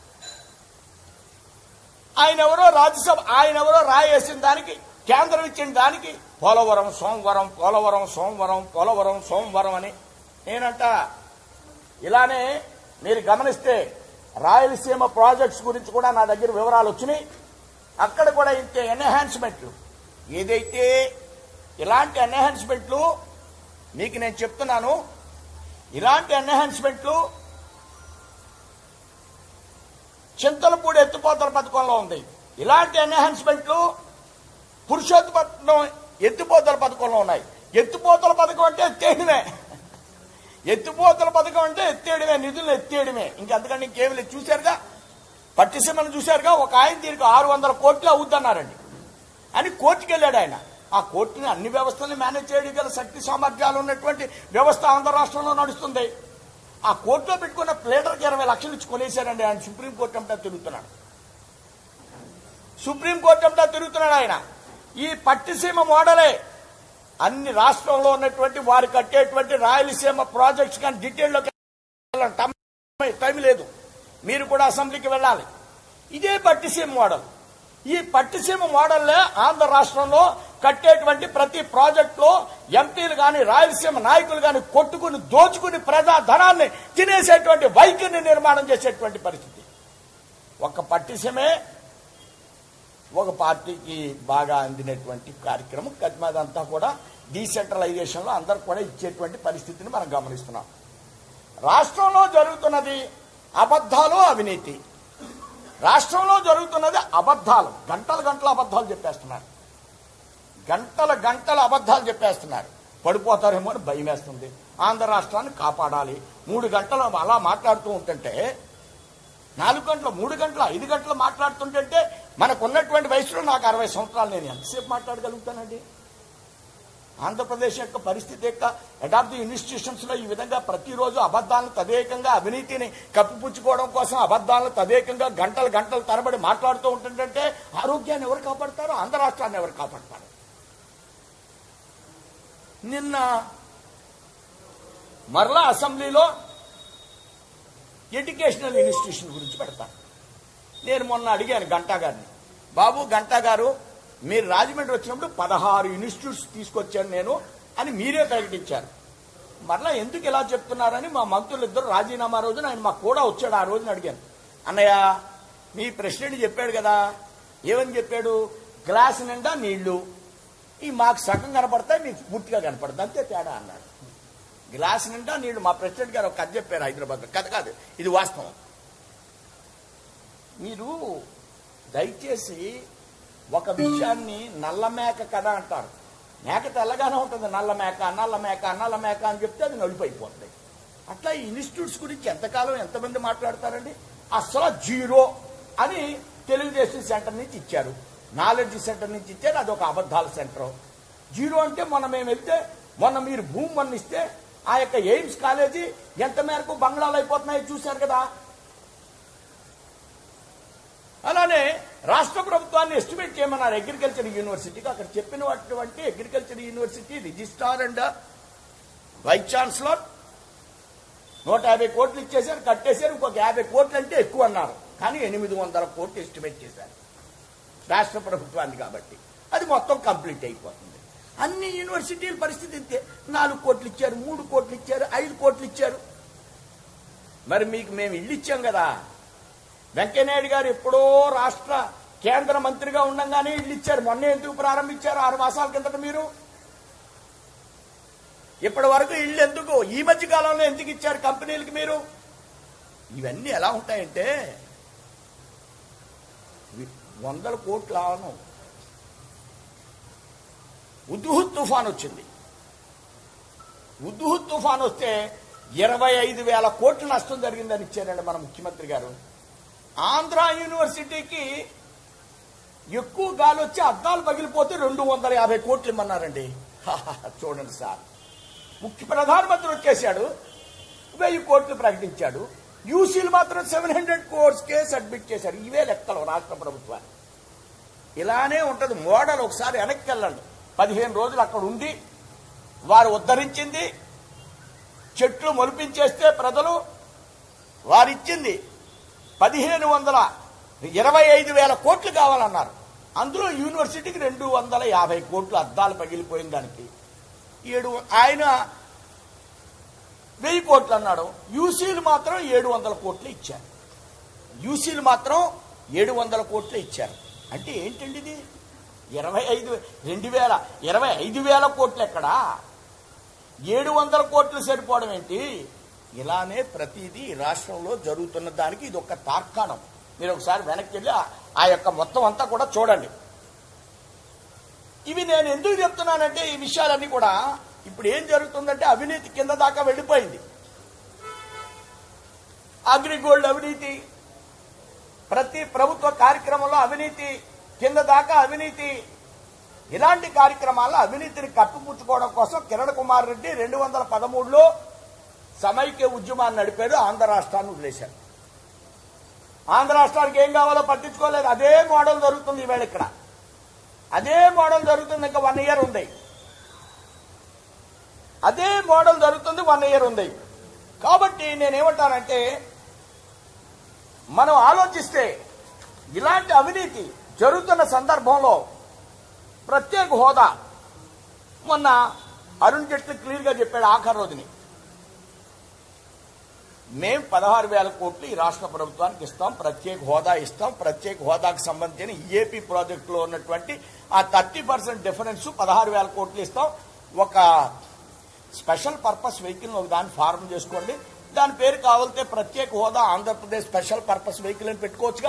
ఆయన ఎవరో రాజ్యసభ ఆయన ఎవరో రాయేసిన దానికి కేంద్రం ఇచ్చిన దానికి పోలవరం సోమవరం పోలవరం సోమవరం పోలవరం సోమవరం అని నేనంట ఇలానే మీరు గమనిస్తే రాయలసీమ ప్రాజెక్ట్స్ గురించి కూడా నా దగ్గర వివరాలు వచ్చినాయి అక్కడ కూడా ఇంతే ఎన్హాన్స్మెంట్లు ఏదైతే ఇలాంటి ఎన్హాన్స్మెంట్లు మీకు నేను చెప్తున్నాను ఇలాంటి ఎన్హాన్స్మెంట్లు చింతలపూడి ఎత్తిపోతల పథకంలో ఉంది ఇలాంటి ఎన్హాన్స్మెంట్లు పురుషోత్తపట్నం ఎత్తిపోతల పథకంలో ఉన్నాయి ఎత్తిపోతల పథకం అంటే ఎత్తేయడమే ఎత్తిపోతల పథకం అంటే ఎత్తేయడమే నిధులు ఎత్తేయడమే ఇంకంతకంటే ఇంకేమి లేదు చూశారుగా పట్టిసీమను చూశారుగా ఒక ఆయన దీనికి ఆరు వందల కోట్లు అవుద్దన్నారండి అని కోర్టుకి వెళ్ళాడు ఆయన ఆ కోర్టుని అన్ని వ్యవస్థల్ని మేనేజ్ చేయడం గల శక్తి సామర్థ్యాలు ఉన్నటువంటి వ్యవస్థ ఆంధ్ర రాష్ట్రంలో నడుస్తుంది ఆ కోర్టులో పెట్టుకున్న ప్లేటర్కి ఇరవై లక్షలు ఇచ్చి కొనేశారండి ఆయన సుప్రీంకోర్టు అంతా తిరుగుతున్నాడు సుప్రీంకోర్టు అంతా తిరుగుతున్నాడు ఆయన ఈ పట్టిసీమ మోడలే అన్ని రాష్ట్రంలో ఉన్నటువంటి వారు కట్టేటువంటి రాయలసీమ ప్రాజెక్ట్స్ కానీ డీటెయిల్లోకి టైం లేదు మీరు కూడా అసెంబ్లీకి వెళ్ళాలి ఇదే పట్టిసీమ మోడల్ ఈ పట్టిసీమ మోడల్లే ఆంధ్ర రాష్ట్రంలో కట్టేటువంటి ప్రతి ప్రాజెక్టులో ఎంపీలు గాని రాయలసీమ నాయకులు గాని కొట్టుకుని దోచుకుని ప్రజా ధనాన్ని తినేసేటువంటి వైఖరిని నిర్మాణం చేసేటువంటి పరిస్థితి ఒక్క పట్టిసమే ఒక పార్టీకి బాగా అందినటువంటి కార్యక్రమం అదంతా కూడా డీసెంట్రలైజేషన్లో అందరు కూడా ఇచ్చేటువంటి పరిస్థితిని మనం గమనిస్తున్నాం రాష్ట్రంలో జరుగుతున్నది అబద్ధాలు అవినీతి రాష్ట్రంలో జరుగుతున్నది అబద్ధాలు గంటల గంటల అబద్ధాలు చెప్పేస్తున్నారు గంటల గంటల అబద్ధాలు చెప్పేస్తున్నారు పడిపోతారేమో అని భయం వేస్తుంది ఆంధ్ర రాష్ట్రాన్ని కాపాడాలి మూడు గంటలు అలా మాట్లాడుతూ ఉంటుంటే నాలుగు గంటలు మూడు గంటలు ఐదు గంటలు మాట్లాడుతుంటే మనకున్నటువంటి వయసులో నాకు అరవై సంవత్సరాలు నేను ఎంతసేపు మాట్లాడగలుగుతానండి ఆంధ్రప్రదేశ్ యొక్క పరిస్థితి యొక్క అడాప్ట్ ది ఇన్స్టిట్యూషన్స్ లో ఈ విధంగా ప్రతిరోజు అబద్ధాలను తదేకంగా అవినీతిని కప్పిపుచ్చుకోవడం కోసం అబద్ధాలను తదేకంగా గంటలు గంటలు తరబడి మాట్లాడుతూ ఉంటుందంటే ఆరోగ్యాన్ని ఎవరు కాపాడతారు ఆంధ్ర రాష్ట్రాన్ని ఎవరు కాపాడతారు నిన్న మరలా అసెంబ్లీలో ఎడ్యుకేషనల్ ఇన్స్టిట్యూషన్ గురించి పెడతాను నేను మొన్న అడిగాను గంటా గారిని బాబు గంటా గారు మీరు రాజమండ్రి వచ్చినప్పుడు పదహారు ఇన్స్టిట్యూట్స్ తీసుకొచ్చాను నేను అని మీరే ప్రకటించారు మరలా ఎందుకు ఇలా చెప్తున్నారని మా మంత్రులు ఇద్దరు రాజీనామా రోజున ఆయన మాకు కూడా వచ్చాడు ఆ రోజున అడిగాను అన్నయ్య మీ ప్రెసిడెంట్ చెప్పాడు కదా ఏమని చెప్పాడు గ్లాస్ నిండా నీళ్లు ఈ మాకు సగం కనపడతాయి మీకు పూర్తిగా కనపడదు అంతే తేడా అన్నాడు గ్లాస్ నిండా నీళ్లు మా ప్రెసిడెంట్ గారు ఒక కథ చెప్పారు హైదరాబాద్ కథ కాదు ఇది వాస్తవం మీరు దయచేసి ఒక విషయాన్ని నల్ల మేక కథ అంటారు మేక తెల్లగానే ఉంటుంది నల్ల మేక నల్ల మేక నల్ల మేక అని చెప్తే అది నలుపైపోతుంది అట్లా ఈ ఇన్స్టిట్యూట్స్ గురించి ఎంతకాలం ఎంతమంది మాట్లాడతారండి అసలు జీరో అని తెలుగుదేశం సెంటర్ నుంచి ఇచ్చారు నాలెడ్జ్ సెంటర్ నుంచి ఇచ్చారు అది ఒక అబద్ధాల సెంటర్ జీరో అంటే మొన్న మేము వెళ్తే మొన్న మీరు భూమి మొన్న ఇస్తే ఆ యొక్క ఎయిమ్స్ కాలేజీ ఎంత మేరకు బంగ్లాలు అయిపోతున్నాయో చూశారు కదా అలానే రాష్ట్ర ప్రభుత్వాన్ని ఎస్టిమేట్ చేయమన్నారు అగ్రికల్చర్ యూనివర్సిటీకి అక్కడ చెప్పినటువంటి agriculture university registrar and vice chancellor నూట యాభై కోట్లు ఇచ్చేశారు కట్టేశారు ఇంకొక యాభై కోట్లు అంటే ఎక్కువ అన్నారు కానీ ఎనిమిది వందల కోట్లు ఎస్టిమేట్ చేశారు రాష్ట్ర ప్రభుత్వాన్ని కాబట్టి అది మొత్తం కంప్లీట్ అయిపోతుంది అన్ని యూనివర్సిటీల పరిస్థితి ఇంతే నాలుగు కోట్లు ఇచ్చారు మూడు కోట్లు ఇచ్చారు ఐదు కోట్లు ఇచ్చారు మరి మీకు మేము ఇల్లు ఇచ్చాం కదా వెంకయ్యనాయుడు గారు ఎప్పుడో రాష్ట్ర కేంద్ర మంత్రిగా ఉండంగానే ఇల్లు ఇచ్చారు మొన్న ఎందుకు ప్రారంభించారు ఆరు మాసాల కిందట మీరు ఇప్పటి వరకు ఇల్లు ఎందుకు ఈ మధ్య కాలంలో ఎందుకు ఇచ్చారు కంపెనీలకి మీరు ఇవన్నీ ఎలా ఉంటాయంటే వి- వందల కోట్ల ఆవనం ఉదుహు తుఫాన్ వచ్చింది ఉదుహు తుఫాన్ వస్తే ఇరవై ఐదు వేల కోట్ల నష్టం జరిగిందని ఇచ్చారండి మన ముఖ్యమంత్రి గారు ఆంధ్ర యూనివర్సిటీకి ఎక్కువ గాలి వచ్చి అద్దాలు పగిలిపోతే రెండు వందల యాభై కోట్లు ఇమ్మన్నారండి హాహా, చూడండి సార్ ముఖ్య ప్రధానమంత్రి వచ్చేసాడు వెయ్యి కోట్లు ప్రకటించాడు యూసీలు మాత్రం సెవెన్ హండ్రెడ్ కోర్స్కే సబ్మిట్ చేశారు ఇవే లెక్కలు రాష్ట్ర ప్రభుత్వాన్ని ఇలానే ఉంటది మోడల్ ఒకసారి వెనక్కి వెళ్ళండి పదిహేను రోజులు అక్కడ ఉండి వారు ఉద్ధరించింది చెట్లు మొలిపించేస్తే ప్రజలు వారిచ్చింది పదిహేను వందల ఇరవై ఐదు వేల కోట్లు కావాలన్నారు అందులో యూనివర్సిటీకి రెండు వందల యాభై కోట్లు అద్దాలు పగిలిపోయిన దానికి ఏడు ఆయన వెయ్యి కోట్లు అన్నాడు యూసీలు మాత్రం ఏడు వందల కోట్లు ఇచ్చారు యూసీలు మాత్రం ఏడు వందల కోట్లు ఇచ్చారు అంటే ఏంటండి ఇది ఇరవై ఐదు రెండు వేల ఇరవై ఐదు వేల కోట్లు ఎక్కడా ఏడు వందల కోట్లు సరిపోవడం ఏంటి ఇలానే ప్రతిదీ ఈ రాష్ట్రంలో జరుగుతున్న దానికి ఇది ఒక తార్కాణం మీరు ఒకసారి వెనక్కి వెళ్ళి ఆ- ఆ యొక్క మొత్తం అంతా కూడా చూడండి ఇవి నేను ఎందుకు చెప్తున్నానంటే ఈ విషయాలన్నీ కూడా ఇప్పుడు ఏం జరుగుతుందంటే అవినీతి కింద దాకా వెళ్ళిపోయింది అగ్రిగోల్డ్ అవినీతి ప్రతి ప్రభుత్వ కార్యక్రమంలో అవినీతి కింద దాకా అవినీతి ఇలాంటి కార్యక్రమాల్లో అవినీతిని కప్పిపుచ్చుకోవడం కోసం కిరణ్ కుమార్ రెడ్డి రెండు వందల పదమూడులో సమైక్య ఉద్యమాన్ని నడిపాడు ఆంధ్ర రాష్ట్రాన్ని వదిలేశారు ఆంధ్ర రాష్ట్రానికి ఏం కావాలో పట్టించుకోలేదు అదే మోడల్ జరుగుతుంది ఈవేళ ఇక్కడ అదే మోడల్ జరుగుతుంది ఇంకా వన్ ఇయర్ ఉంది అదే మోడల్ జరుగుతుంది వన్ ఇయర్ ఉంది కాబట్టి నేనేమంటానంటే మనం ఆలోచిస్తే ఇలాంటి అవినీతి జరుగుతున్న సందర్భంలో ప్రత్యేక హోదా మొన్న అరుణ్ జైట్లీ క్లియర్గా చెప్పాడు ఆఖరి రోజుని మేం పదహారు వేల కోట్లు ఈ రాష్ట్ర ప్రభుత్వానికి ఇస్తాం ప్రత్యేక హోదా ఇస్తాం ప్రత్యేక హోదాకు సంబంధించిన ఈఏపీ ప్రాజెక్టులో ఉన్నటువంటి ఆ థర్టీ పర్సెంట్ డిఫరెన్స్ పదహారు వేల కోట్లు ఇస్తాం ఒక స్పెషల్ పర్పస్ వెహికల్ ఒక దాన్ని ఫార్మ్ చేసుకోండి దాని పేరు కావాలితే ప్రత్యేక హోదా ఆంధ్రప్రదేశ్ స్పెషల్ పర్పస్ వెహికల్ అని పెట్టుకోవచ్చుగా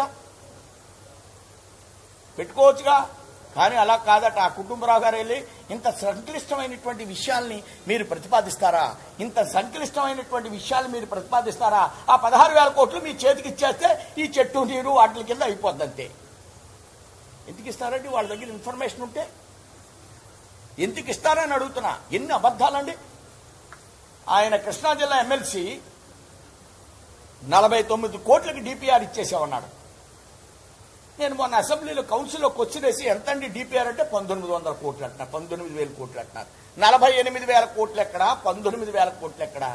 పెట్టుకోవచ్చుగా కానీ అలా కాదట ఆ కుటుంబరావు గారు వెళ్ళి ఇంత సంక్లిష్టమైనటువంటి విషయాల్ని మీరు ప్రతిపాదిస్తారా ఇంత సంక్లిష్టమైనటువంటి విషయాలు మీరు ప్రతిపాదిస్తారా ఆ పదహారు వేల కోట్లు మీ చేతికి ఇచ్చేస్తే ఈ చెట్టు నీరు వాటి కింద అయిపోద్ది అంతే ఎందుకు ఇస్తారండి వాళ్ళ దగ్గర ఇన్ఫర్మేషన్ ఉంటే ఎందుకు ఇస్తారని అడుగుతున్నా ఎన్ని అబద్ధాలండి ఆయన కృష్ణా జిల్లా ఎమ్మెల్సీ నలభై తొమ్మిది కోట్లకి డిపిఆర్ ఇచ్చేసామన్నాడు నేను మొన్న అసెంబ్లీలో కౌన్సిల్లో క్వశ్చన్ వేసి ఎంత అండి డిపిఆర్ అంటే పంతొమ్మిది వందల కోట్లు అంటున్నారు పంతొమ్మిది వేల కోట్లు అంటున్నారు నలభై ఎనిమిది వేల కోట్లు ఎక్కడా పంతొమ్మిది వేల కోట్లు ఎక్కడా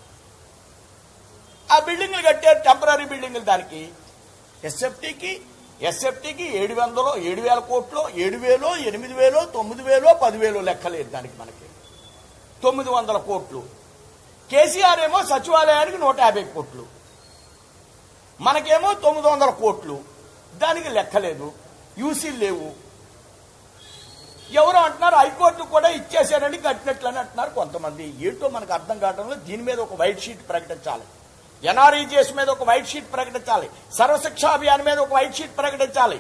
ఆ బిల్డింగ్లు కట్టారు టెంపరీ బిల్డింగ్లు దానికి ఎస్ఎఫ్టీకి ఎస్ఎఫ్టీకి ఏడు వందలు ఏడు వేల కోట్లు ఏడు వేలో ఎనిమిది వేలో తొమ్మిది వేలో పదివేలో లెక్కలేదు దానికి మనకి తొమ్మిది వందల కోట్లు కేసీఆర్ ఏమో సచివాలయానికి నూట యాభై కోట్లు మనకేమో తొమ్మిది వందల కోట్లు దానికి లెక్కలేదు యూసీలు లేవు ఎవరు అంటున్నారు హైకోర్టు కూడా ఇచ్చేసారని కట్టినట్లని అంటున్నారు కొంతమంది ఏంటో మనకు అర్థం కావడంలో దీని మీద ఒక వైట్ షీట్ ప్రకటించాలి ఎన్ఆర్ఈజీఎస్ మీద ఒక వైట్ షీట్ ప్రకటించాలి సర్వశిక్షా అభియాన్ మీద ఒక వైట్ షీట్ ప్రకటించాలి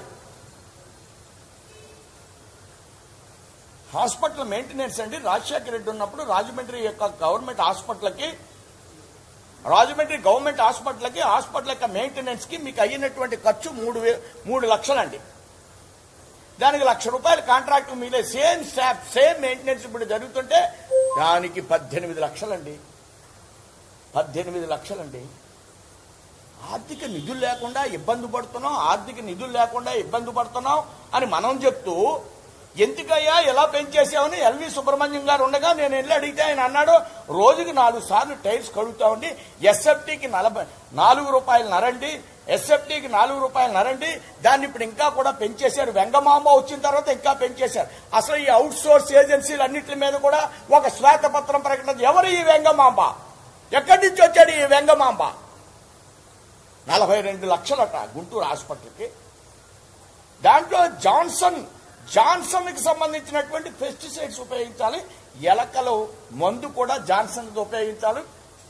హాస్పిటల్ మెయింటెనెన్స్ అండి రాజశేఖర రెడ్డి ఉన్నప్పుడు రాజమండ్రి యొక్క గవర్నమెంట్ హాస్పిటల్కి రాజమండ్రి గవర్నమెంట్ హాస్పిటల్కి హాస్పిటల్ యొక్క మెయింటెనెన్స్ కి మీకు అయినటువంటి ఖర్చు మూడు వే మూడు లక్షలండి దానికి లక్ష రూపాయలు కాంట్రాక్ట్ మీదే సేమ్ స్టాఫ్ సేమ్ మెయింటెనెన్స్ ఇప్పుడు జరుగుతుంటే దానికి పద్దెనిమిది లక్షలండి పద్దెనిమిది లక్షలండి ఆర్థిక నిధులు లేకుండా ఇబ్బంది పడుతున్నాం ఆర్థిక నిధులు లేకుండా ఇబ్బంది పడుతున్నాం అని మనం చెప్తూ ఎందుకయ్యా ఎలా పెంచేసామని ఎల్వి సుబ్రహ్మణ్యం గారు ఉండగా నేను వెళ్ళి అడిగితే ఆయన అన్నాడు రోజుకి నాలుగు సార్లు టైల్స్ కడుగుతామండి ఎస్ఎఫ్టీకి నలభై నాలుగు రూపాయలు నరండి ఎస్ఎఫ్టీకి నాలుగు రూపాయలు నరండి దాన్ని ఇప్పుడు ఇంకా కూడా పెంచేశారు వెంగమాంబ వచ్చిన తర్వాత ఇంకా పెంచేశారు అసలు ఈ అవుట్ సోర్స్ ఏజెన్సీలు అన్నిటి మీద కూడా ఒక శ్వేతపత్రం ప్రకటన ఎవరు ఈ వెంగమాంబ ఎక్కడి నుంచి వచ్చాడు ఈ వెంగమాంబ నలభై రెండు లక్షలట గుంటూరు హాస్పిటల్కి దాంట్లో జాన్సన్ జాన్సన్ కి సంబంధించినటువంటి పెస్టిసైడ్స్ ఉపయోగించాలి ఎలకలు మందు కూడా జాన్సన్ ఉపయోగించాలి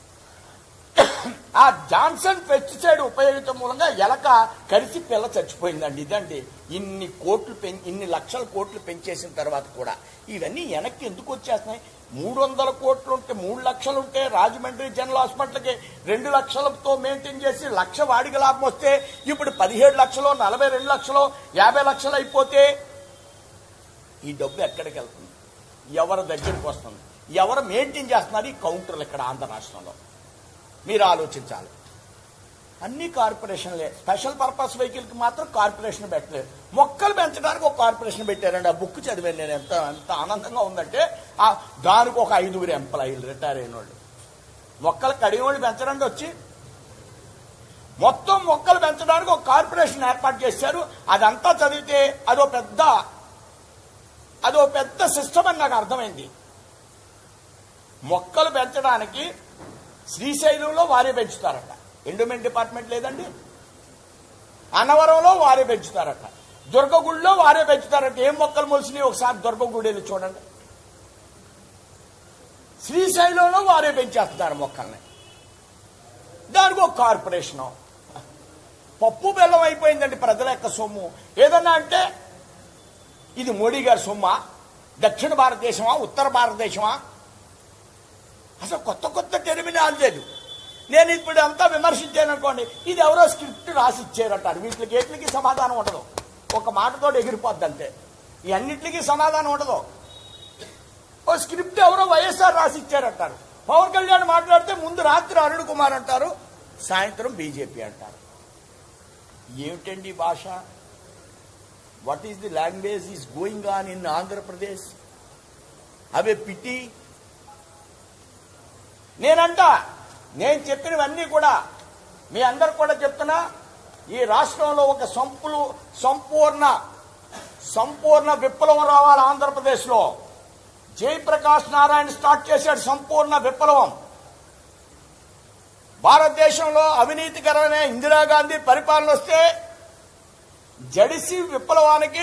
ఆ జాన్సన్ పెస్టిసైడ్ ఉపయోగించడం మూలంగా ఎలక కరిసి పిల్ల చచ్చిపోయిందండి ఇదండి ఇన్ని కోట్లు పెం- ఇన్ని లక్షల కోట్లు పెంచేసిన తర్వాత కూడా ఇవన్నీ వెనక్కి ఎందుకు వచ్చేస్తున్నాయి మూడు వందల కోట్లు ఉంటే మూడు లక్షలు ఉంటే రాజమండ్రి జనరల్ హాస్పిటల్కి రెండు లక్షలతో మెయింటైన్ చేసి లక్ష వాడికి లాభం వస్తే ఇప్పుడు పదిహేడు లక్షలు నలభై రెండు లక్షలు యాభై లక్షలు అయిపోతే ఈ డబ్బు ఎక్కడికి వెళ్తుంది ఎవరి దగ్గరికి వస్తుంది ఎవరు మెయింటైన్ చేస్తున్నారు ఈ కౌంటర్లు ఇక్కడ ఆంధ్ర రాష్ట్రంలో మీరు ఆలోచించాలి అన్ని కార్పొరేషన్లే స్పెషల్ పర్పస్ వెహికల్కి మాత్రం కార్పొరేషన్ పెట్టలేదు మొక్కలు పెంచడానికి ఒక కార్పొరేషన్ పెట్టారండి ఆ బుక్ చదివాను నేను ఎంత ఎంత ఆనందంగా ఉందంటే ఆ దానికి ఒక ఐదుగురు ఎంప్లాయీలు రిటైర్ అయిన వాళ్ళు మొక్కలు కడిగిన వాళ్ళు పెంచడానికి వచ్చి మొత్తం మొక్కలు పెంచడానికి ఒక కార్పొరేషన్ ఏర్పాటు చేశారు అదంతా చదివితే అదో పెద్ద అదో పెద్ద సిస్టమ్ అని నాకు అర్థమైంది మొక్కలు పెంచడానికి శ్రీశైలంలో వారే పెంచుతారట ఎండోమెంట్ డిపార్ట్మెంట్ లేదండి అన్నవరంలో వారే పెంచుతారట దుర్గగుడిలో వారే పెంచుతారట ఏం మొక్కలు మొలిసినాయి ఒకసారి దుర్గగుడి వెళ్ళి చూడండి శ్రీశైలంలో వారే పెంచేస్తున్నారు మొక్కల్ని దానికి ఒక కార్పొరేషను పప్పు బెల్లం అయిపోయిందండి ప్రజల యొక్క సొమ్ము ఏదన్నా అంటే ఇది మోడీ గారి సొమ్మా దక్షిణ భారతదేశమా ఉత్తర భారతదేశమా అసలు కొత్త కొత్త టెర్మినాలు లేదు నేను ఇప్పుడు అంతా విమర్శించాను అనుకోండి ఇది ఎవరో స్క్రిప్ట్ రాసి ఇచ్చారంటారు వీటికి ఎట్లకి సమాధానం ఉండదు ఒక మాటతో ఎగిరిపోద్ది అంతే ఈ అన్నిటికీ సమాధానం ఉండదు ఓ స్క్రిప్ట్ ఎవరో వైఎస్ఆర్ రాసి ఇచ్చారంటారు పవన్ కళ్యాణ్ మాట్లాడితే ముందు రాత్రి అరుణ్ కుమార్ అంటారు సాయంత్రం బీజేపీ అంటారు ఏమిటండి ఈ భాష what is the language is going on in Andhra Pradesh అవే పిటి నేనంట నేను చెప్పినవన్నీ కూడా మీ అందరు కూడా చెప్తున్నా ఈ రాష్ట్రంలో ఒక సంపులు సంపూర్ణ సంపూర్ణ విప్లవం రావాలి ఆంధ్రప్రదేశ్లో జయప్రకాష్ నారాయణ స్టార్ట్ చేశాడు సంపూర్ణ విప్లవం భారతదేశంలో అవినీతికరమైన ఇందిరాగాంధీ పరిపాలన వస్తే జడిసి విప్లవానికి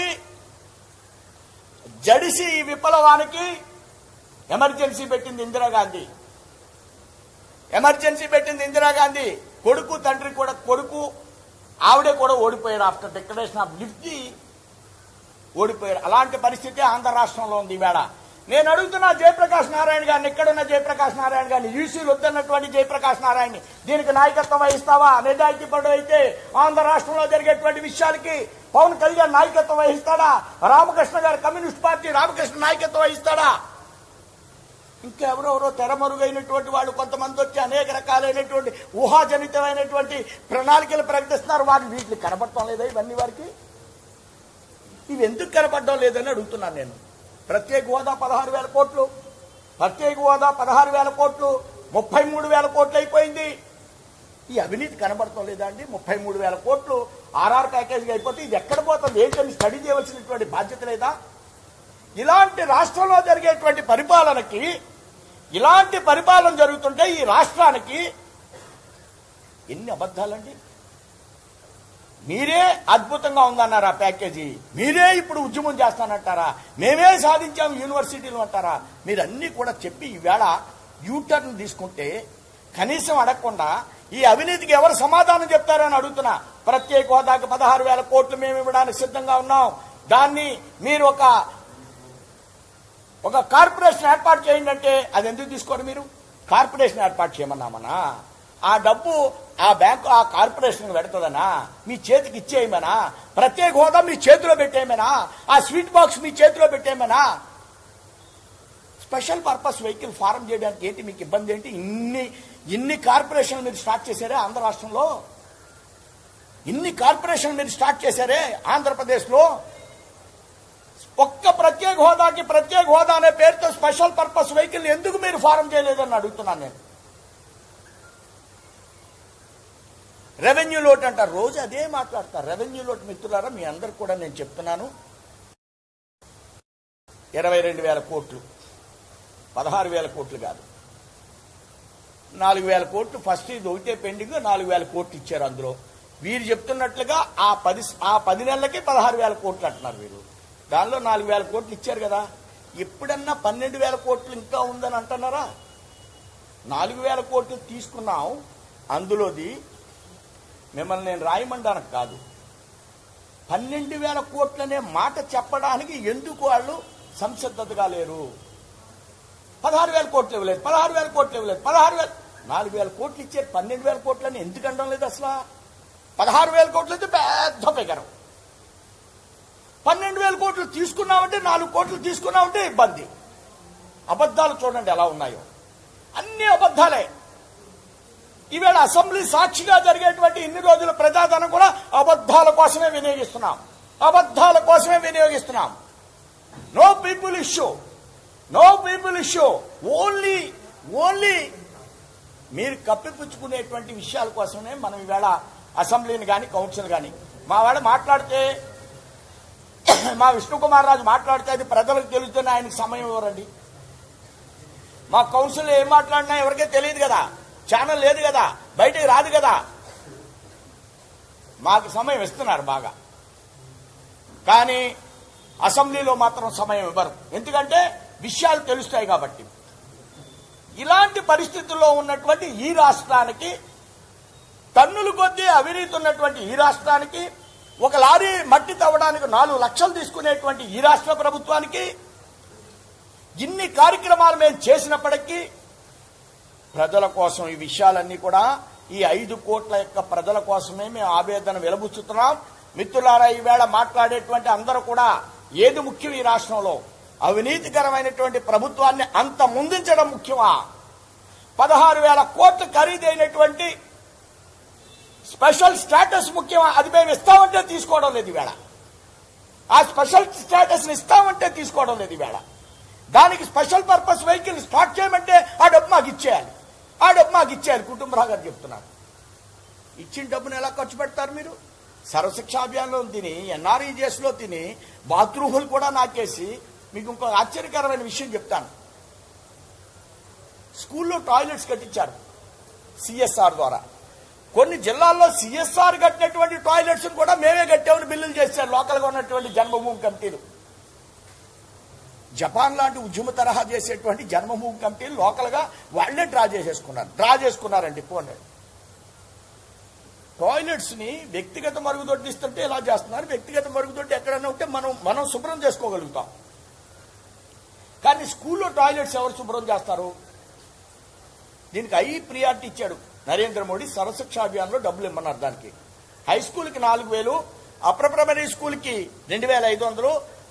జడిసి ఈ విప్లవానికి ఎమర్జెన్సీ పెట్టింది ఇందిరాగాంధీ ఎమర్జెన్సీ పెట్టింది ఇందిరాగాంధీ కొడుకు తండ్రి కూడా కొడుకు ఆవిడే కూడా ఓడిపోయారు ఆఫ్టర్ డిక్లరేషన్ ఆఫ్ లిఫ్ట్ ఓడిపోయారు అలాంటి పరిస్థితి ఆంధ్ర రాష్ట్రంలో ఉంది ఈవేళ నేను అడుగుతున్నా జయప్రకాష్ నారాయణ గారిని ఎక్కడున్న జయప్రకాష్ నారాయణ గారిని యూసీలు వద్దన్నటువంటి జయప్రకాష్ నారాయణని దీనికి నాయకత్వం వహిస్తావా నిజాయితీ పడు అయితే ఆంధ్ర రాష్ట్రంలో జరిగేటువంటి విషయాలకి పవన్ కళ్యాణ్ నాయకత్వం వహిస్తాడా రామకృష్ణ గారు కమ్యూనిస్ట్ పార్టీ రామకృష్ణ నాయకత్వం వహిస్తాడా ఇంకెవరెవరో తెరమరుగైనటువంటి వాళ్ళు కొంతమంది వచ్చి అనేక రకాలైనటువంటి ఊహాజనితమైనటువంటి ప్రణాళికలు ప్రకటిస్తున్నారు వారిని వీటిని కనపడటం లేదా ఇవన్నీ వారికి ఇవి ఎందుకు కనపడడం లేదని అడుగుతున్నాను నేను ప్రత్యేక హోదా పదహారు వేల కోట్లు ప్రత్యేక హోదా పదహారు వేల కోట్లు ముప్పై మూడు వేల కోట్లు అయిపోయింది ఈ అవినీతి కనబడటం లేదా అండి ముప్పై మూడు వేల కోట్లు ఆర్ఆర్ ప్యాకేజీగా అయిపోతే ఇది ఎక్కడ పోతుంది ఏంటని స్టడీ చేయవలసినటువంటి బాధ్యత లేదా ఇలాంటి రాష్ట్రంలో జరిగేటువంటి పరిపాలనకి ఇలాంటి పరిపాలన జరుగుతుంటే ఈ రాష్ట్రానికి ఎన్ని అబద్ధాలండి మీరే అద్భుతంగా ఉందన్నారు ఆ ప్యాకేజీ మీరే ఇప్పుడు ఉద్యమం చేస్తానంటారా మేమే సాధించాం యూనివర్సిటీలు అంటారా మీరన్నీ కూడా చెప్పి ఈవేళ యూటర్న్ తీసుకుంటే కనీసం అడగకుండా ఈ అవినీతికి ఎవరు సమాధానం చెప్తారని అడుగుతున్నా ప్రత్యేక హోదాకి పదహారు వేల కోట్లు మేము ఇవ్వడానికి సిద్ధంగా ఉన్నాం దాన్ని మీరు ఒక ఒక కార్పొరేషన్ ఏర్పాటు చేయండి అంటే అది ఎందుకు తీసుకోరు మీరు కార్పొరేషన్ ఏర్పాటు చేయమన్నామనా ఆ డబ్బు ఆ బ్యాంకు ఆ కార్పొరేషన్ పెడుతుందనా మీ చేతికి ఇచ్చేయమనా ప్రత్యేక హోదా మీ చేతిలో పెట్టేయమనా ఆ స్వీట్ బాక్స్ మీ చేతిలో పెట్టేయమనా స్పెషల్ పర్పస్ వెహికల్ ఫారం చేయడానికి ఏంటి మీకు ఇబ్బంది ఏంటి ఇన్ని ఇన్ని కార్పొరేషన్లు మీరు స్టార్ట్ చేశారే ఆంధ్ర రాష్ట్రంలో ఇన్ని కార్పొరేషన్లు మీరు స్టార్ట్ చేశారే ఆంధ్రప్రదేశ్లో ఒక్క ప్రత్యేక హోదాకి ప్రత్యేక హోదా అనే పేరుతో స్పెషల్ పర్పస్ వెహికల్ ఎందుకు మీరు ఫారం చేయలేదని అడుగుతున్నాను నేను రెవెన్యూ లోట్ అంటారు రోజు అదే మాట్లాడతారు రెవెన్యూ లోట్ మిత్రులారా మీ అందరికి కూడా నేను చెప్తున్నాను ఇరవై రెండు వేల కోట్లు పదహారు వేల కోట్లు కాదు నాలుగు వేల కోట్లు ఫస్ట్ ఇది ఒకటే పెండింగ్ నాలుగు వేల కోట్లు ఇచ్చారు అందులో వీరు చెప్తున్నట్లుగా ఆ పది ఆ పది నెలలకి పదహారు వేల కోట్లు అంటున్నారు వీరు దానిలో నాలుగు వేల కోట్లు ఇచ్చారు కదా ఎప్పుడన్నా పన్నెండు వేల కోట్లు ఇంకా ఉందని అంటున్నారా నాలుగు వేల కోట్లు తీసుకున్నాం అందులోది మిమ్మల్ని నేను రాయమండానికి కాదు పన్నెండు వేల కోట్లనే మాట చెప్పడానికి ఎందుకు వాళ్ళు సంసిద్ధతగా లేరు పదహారు వేల కోట్లు ఇవ్వలేదు పదహారు వేల కోట్లు ఇవ్వలేదు పదహారు వేల నాలుగు వేల కోట్లు ఇచ్చారు పన్నెండు వేల కోట్లని ఎందుకు అనడం లేదు అసలు పదహారు వేల కోట్లు అయితే పెద్ద ఫిగరం పన్నెండు వేల కోట్లు తీసుకున్నామంటే నాలుగు కోట్లు తీసుకున్నామంటే ఇబ్బంది అబద్ధాలు చూడండి ఎలా ఉన్నాయో అన్ని అబద్ధాలే ఈవేళ అసెంబ్లీ సాక్షిగా జరిగేటువంటి ఇన్ని రోజుల ప్రజాధనం కూడా అబద్ధాల కోసమే వినియోగిస్తున్నాం అబద్ధాల కోసమే వినియోగిస్తున్నాం no people issue no people issue only only మీరు కప్పిపుచ్చుకునేటువంటి విషయాల కోసమే మనం ఈవేళ అసెంబ్లీని కానీ కౌన్సిల్ కానీ మా వాడు మాట్లాడితే మా విష్ణుకుమార్ రాజు మాట్లాడితే అది ప్రజలకు తెలుస్తున్న ఆయనకి సమయం ఇవ్వరండి మా కౌన్సిల్ ఏం మాట్లాడినా ఎవరికీ తెలియదు కదా ఛానల్ లేదు కదా బయటికి రాదు కదా మాకు సమయం ఇస్తున్నారు బాగా కానీ అసెంబ్లీలో మాత్రం సమయం ఇవ్వరు ఎందుకంటే విషయాలు తెలుస్తాయి కాబట్టి ఇలాంటి పరిస్థితుల్లో ఉన్నటువంటి ఈ రాష్ట్రానికి టన్నులు కొద్దీ అవినీతి ఉన్నటువంటి ఈ రాష్ట్రానికి ఒక లారీ మట్టి తవ్వడానికి నాలుగు లక్షలు తీసుకునేటువంటి ఈ రాష్ట్ర ప్రభుత్వానికి ఇన్ని కార్యక్రమాలు మేము చేసినప్పటికీ ప్రజల కోసం ఈ విషయాలన్నీ కూడా ఈ ఐదు కోట్ల యొక్క ప్రజల కోసమే మేము ఆవేదన వెలబుచ్చుతున్నాం మిత్రులారా ఈవేళ మాట్లాడేటువంటి అందరూ కూడా ఏది ముఖ్యం ఈ రాష్ట్రంలో అవినీతికరమైనటువంటి ప్రభుత్వాన్ని అంత ముందించడం ముఖ్యమా పదహారు వేల కోట్లు ఖరీదైనటువంటి స్పెషల్ స్టేటస్ ముఖ్యమా అది మేము ఇస్తామంటే తీసుకోవడం లేదు ఈవేళ ఆ స్పెషల్ స్టేటస్ ఇస్తామంటే తీసుకోవడం లేదు ఈవేళ దానికి స్పెషల్ పర్పస్ వెహికల్ స్టార్ట్ చేయమంటే ఆ డబ్బు మాకు ఇచ్చేయాలి ఆ డబ్బు మాకు ఇచ్చేయాలి కుటుంబరావు గారు చెప్తున్నారు ఇచ్చిన డబ్బును ఎలా ఖర్చు పెడతారు మీరు సర్వశిక్షా అభియాన్లో తిని ఎన్ఆర్ఈజిఎస్ లో తిని బాత్రూములు కూడా నాకేసి మీకు ఇంకో ఆశ్చర్యకరమైన విషయం చెప్తాను స్కూల్లో టాయిలెట్స్ కట్టించారు సిఎస్ఆర్ ద్వారా కొన్ని జిల్లాల్లో సిఎస్ఆర్ కట్టినటువంటి టాయిలెట్స్ కూడా మేమే కట్టామని బిల్లులు చేశారు లోకల్గా ఉన్నటువంటి జన్మభూమి కమిటీలు జపాన్ లాంటి ఉద్యమ తరహా చేసేటువంటి జన్మభూమి కమిటీలు లోకల్గా వాళ్లే డ్రా చేసేసుకున్నారు డ్రా చేసుకున్నారండి పోండి టాయిలెట్స్ ని వ్యక్తిగత మరుగుదొడ్డి ఇస్తుంటే ఇలా చేస్తున్నారు వ్యక్తిగత మరుగుదొడ్డి ఎక్కడైనా ఉంటే మనం మనం శుభ్రం చేసుకోగలుగుతాం కానీ స్కూల్లో టాయిలెట్స్ ఎవరు శుభ్రం చేస్తారు దీనికి హై ప్రియారిటీ ఇచ్చాడు నరేంద్ర మోడీ సర్వశిక్ష అభియాన్లో డబ్బులు ఇమ్మన్నారు దానికి హై స్కూల్కి నాలుగు వేలు అప్పర్ ప్రైమరీ స్కూల్కి రెండు వేల ఐదు వందలు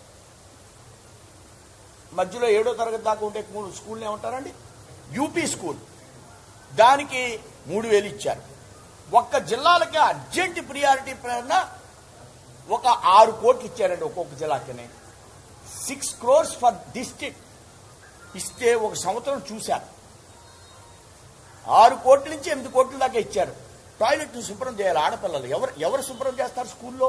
మధ్యలో ఏడో తరగతి దాకా ఉండే స్కూల్ ఏమంటారండి యూపీ స్కూల్ దానికి మూడు వేలు ఇచ్చారు ఒక్క జిల్లాలకి అర్జెంట్ ప్రియారిటీ ప్రయాణ ఒక ఆరు కోట్లు ఇచ్చారండి ఒక్కొక్క జిల్లాకి సిక్స్ క్రోర్స్ ఫర్ డిస్ట్రిక్ట్ ఇస్తే ఒక సంవత్సరం చూశారు ఆరు కోట్ల నుంచి ఎనిమిది కోట్ల దాకా ఇచ్చారు టాయిలెట్ శుభ్రం చేయాలి ఆడపిల్లలు ఎవరు ఎవరు శుభ్రం చేస్తారు స్కూల్లో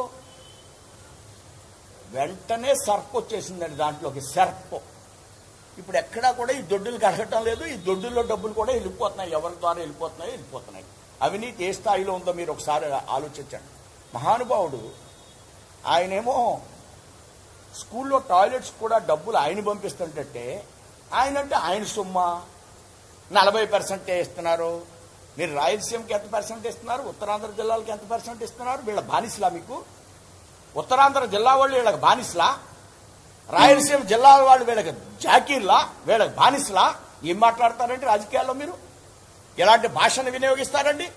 వెంటనే సర్ప్ వచ్చేసిందండి దాంట్లోకి సర్ప్ ఇప్పుడు ఎక్కడా కూడా ఈ దొడ్డులు కడగటం లేదు ఈ దొడ్డుల్లో డబ్బులు కూడా వెళ్ళిపోతున్నాయి ఎవరి ద్వారా వెళ్ళిపోతున్నాయి వెళ్ళిపోతున్నాయి అవినీతి ఏ స్థాయిలో ఉందో మీరు ఒకసారి ఆలోచించండి మహానుభావుడు ఆయనేమో స్కూల్లో టాయిలెట్స్ కూడా డబ్బులు ఆయన పంపిస్తుంటే ఆయన అంటే ఆయన సొమ్మా నలభై పర్సెంటే ఇస్తున్నారు మీరు రాయలసీమకి ఎంత పర్సెంట్ ఇస్తున్నారు ఉత్తరాంధ్ర జిల్లాలకు ఎంత పర్సెంట్ ఇస్తున్నారు వీళ్ళ బానిసలా మీకు ఉత్తరాంధ్ర జిల్లా వాళ్ళు వీళ్ళకి బానిసలా రాయలసీమ జిల్లా వాళ్ళు వీళ్ళకి జాకీర్లా వీళ్ళకి బానిసలా ఏం మాట్లాడతారండి రాజకీయాల్లో మీరు ఎలాంటి భాషను వినియోగిస్తారండి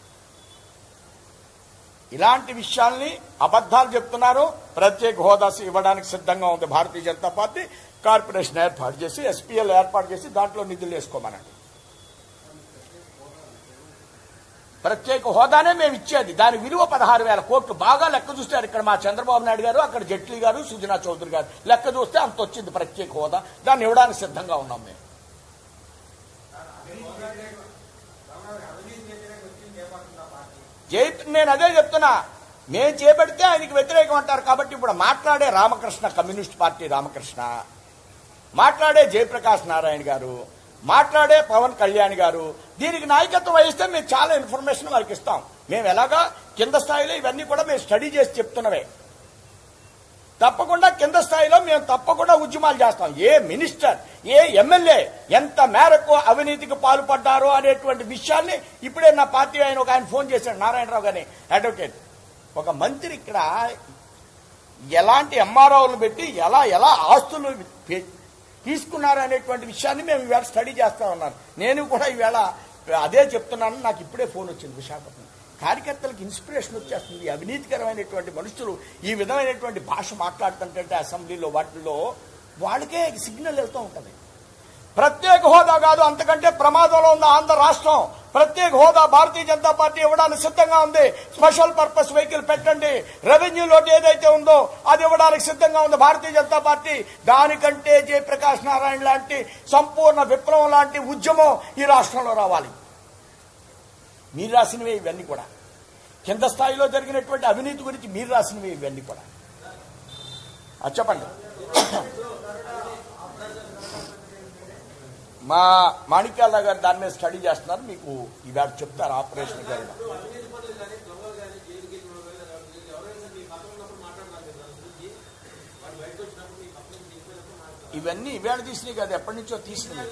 ఇలాంటి విషయాల్ని అబద్ధాలు చెప్తున్నారు ప్రత్యేక హోదా ఇవ్వడానికి సిద్ధంగా ఉంది భారతీయ జనతా పార్టీ కార్పొరేషన్ ఏర్పాటు చేసి ఎస్పీఎల్ ఏర్పాటు చేసి దాంట్లో నిధులు వేసుకోమనండి ప్రత్యేక హోదానే మేము ఇచ్చేది దాని విలువ పదహారు వేల కోట్లు బాగా లెక్క చూస్తారు ఇక్కడ మా చంద్రబాబు నాయుడు గారు అక్కడ జైట్లీ గారు సుజనా చౌదరి గారు లెక్క చూస్తే అంత వచ్చింది ప్రత్యేక హోదా దాన్ని ఇవ్వడానికి సిద్ధంగా ఉన్నాం మేము జై నేను అదే చెప్తున్నా మేము చేపడితే ఆయనకి వ్యతిరేకం అంటారు కాబట్టి ఇప్పుడు మాట్లాడే రామకృష్ణ కమ్యూనిస్ట్ పార్టీ రామకృష్ణ మాట్లాడే జయప్రకాష్ నారాయణ గారు మాట్లాడే పవన్ కళ్యాణ్ గారు దీనికి నాయకత్వం వహిస్తే మేము చాలా ఇన్ఫర్మేషన్ వారికి ఇస్తాం మేము ఎలాగా కింద స్థాయిలో ఇవన్నీ కూడా మేము స్టడీ చేసి చెప్తున్నవే తప్పకుండా కింద స్థాయిలో మేము తప్పకుండా ఉద్యమాలు చేస్తాం ఏ మినిస్టర్ ఏ ఎమ్మెల్యే ఎంత మేరకు అవినీతికి పాల్పడ్డారో అనేటువంటి విషయాన్ని ఇప్పుడే నా పార్టీ ఆయన ఒక ఆయన ఫోన్ చేశాడు నారాయణరావు గారిని అడ్వకేట్ ఒక మంత్రి ఇక్కడ ఎలాంటి ఎంఆర్ఓలు పెట్టి ఎలా ఎలా ఆస్తులు పె- తీసుకున్నారు అనేటువంటి విషయాన్ని మేము ఈవేళ స్టడీ చేస్తా ఉన్నాను నేను కూడా ఈవేళ అదే చెప్తున్నాను నాకు ఇప్పుడే ఫోన్ వచ్చింది విశాఖపట్నం కార్యకర్తలకు ఇన్స్పిరేషన్ వచ్చేస్తుంది ఈ అవినీతికరమైనటువంటి మనుషులు ఈ విధమైనటువంటి భాష మాట్లాడుతుంటే అసెంబ్లీలో వాటిల్లో వాళ్ళకే సిగ్నల్ వెళ్తూ ఉంటుంది ప్రత్యేక హోదా కాదు అంతకంటే ప్రమాదంలో ఉంది ఆంధ్ర రాష్ట్రం ప్రత్యేక హోదా భారతీయ జనతా పార్టీ ఇవ్వడానికి సిద్ధంగా ఉంది స్పెషల్ పర్పస్ వెహికల్ పెట్టండి రెవెన్యూ లోటు ఏదైతే ఉందో అది ఇవ్వడానికి సిద్ధంగా ఉంది భారతీయ జనతా పార్టీ దానికంటే జయప్రకాష్ నారాయణ లాంటి సంపూర్ణ విప్లవం లాంటి ఉద్యమం ఈ రాష్ట్రంలో రావాలి మీరు రాసినవే ఇవన్నీ కూడా కింద స్థాయిలో జరిగినటువంటి అవినీతి గురించి మీరు రాసినవే ఇవన్నీ కూడా అది చెప్పండి మా మాణిక్యాలరావు గారు దాని మీద స్టడీ చేస్తున్నారు మీకు ఇవాళ చెప్తారు ఆపరేషన్ గారు ఇవన్నీ ఈవేళ తీసినాయి కదా ఎప్పటి నుంచో తీసినాయి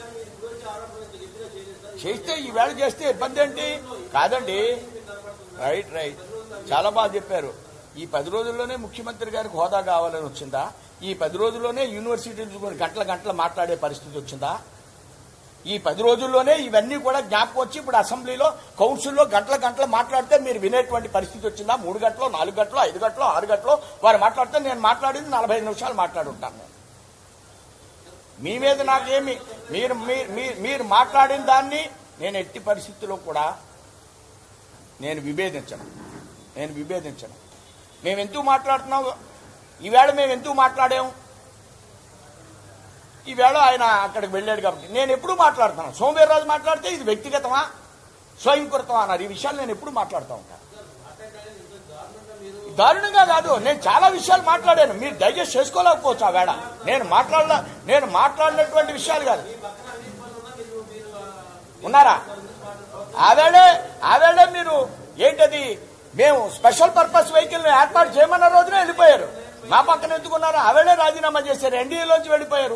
చేస్తే ఈవేళ చేస్తే ఇబ్బంది ఏంటి కాదండి రైట్ రైట్ చాలా బాగా చెప్పారు ఈ పది రోజుల్లోనే ముఖ్యమంత్రి గారికి హోదా కావాలని వచ్చిందా ఈ పది రోజుల్లోనే యూనివర్సిటీలు కొన్ని గంటల గంటలు మాట్లాడే పరిస్థితి వచ్చిందా ఈ పది రోజుల్లోనే ఇవన్నీ కూడా జ్ఞాపకం వచ్చి ఇప్పుడు అసెంబ్లీలో కౌన్సిల్లో గంటల గంటలు మాట్లాడితే మీరు వినేటువంటి పరిస్థితి వచ్చిందా మూడు గంటలు నాలుగు గంటలు ఐదు గంటలు ఆరు గంటలు వారు మాట్లాడితే నేను మాట్లాడింది నలభై ఐదు నిమిషాలు మాట్లాడుంటాను నేను. మీ మీద నాకేమి మీరు మీ- మీ- మీరు మాట్లాడిన దాన్ని నేను ఎట్టి పరిస్థితుల్లో కూడా నేను విభేదించను నేను విభేదించను మేము ఎందుకు మాట్లాడుతున్నాం ఈవేళ మేము ఎందుకు మాట్లాడాం ఈవేళ ఆయన అక్కడికి వెళ్ళాడు కాబట్టి నేను ఎప్పుడు మాట్లాడుతున్నాను సోమవీర్రాజు మాట్లాడితే ఇది వ్యక్తిగతమా స్వయంకృతమా అన్నారు ఈ విషయాలు నేను ఎప్పుడు మాట్లాడుతూ ఉంటాను దారుణంగా కాదు నేను చాలా విషయాలు మాట్లాడాను మీరు డైజెస్ట్ చేసుకోలేకపోవచ్చు ఆ వేళ నేను మాట్లాడిన నేను మాట్లాడినటువంటి విషయాలు కాదు ఉన్నారా ఆవేళే ఆవేళే మీరు ఏంటది మేము స్పెషల్ పర్పస్ వెహికల్ ఏర్పాటు చేయమన్న రోజునే వెళ్ళిపోయారు నా పక్కన ఎందుకున్నారు ఆవేళే రాజీనామా చేశారు ఎన్డీఏలోంచి వెళ్ళిపోయారు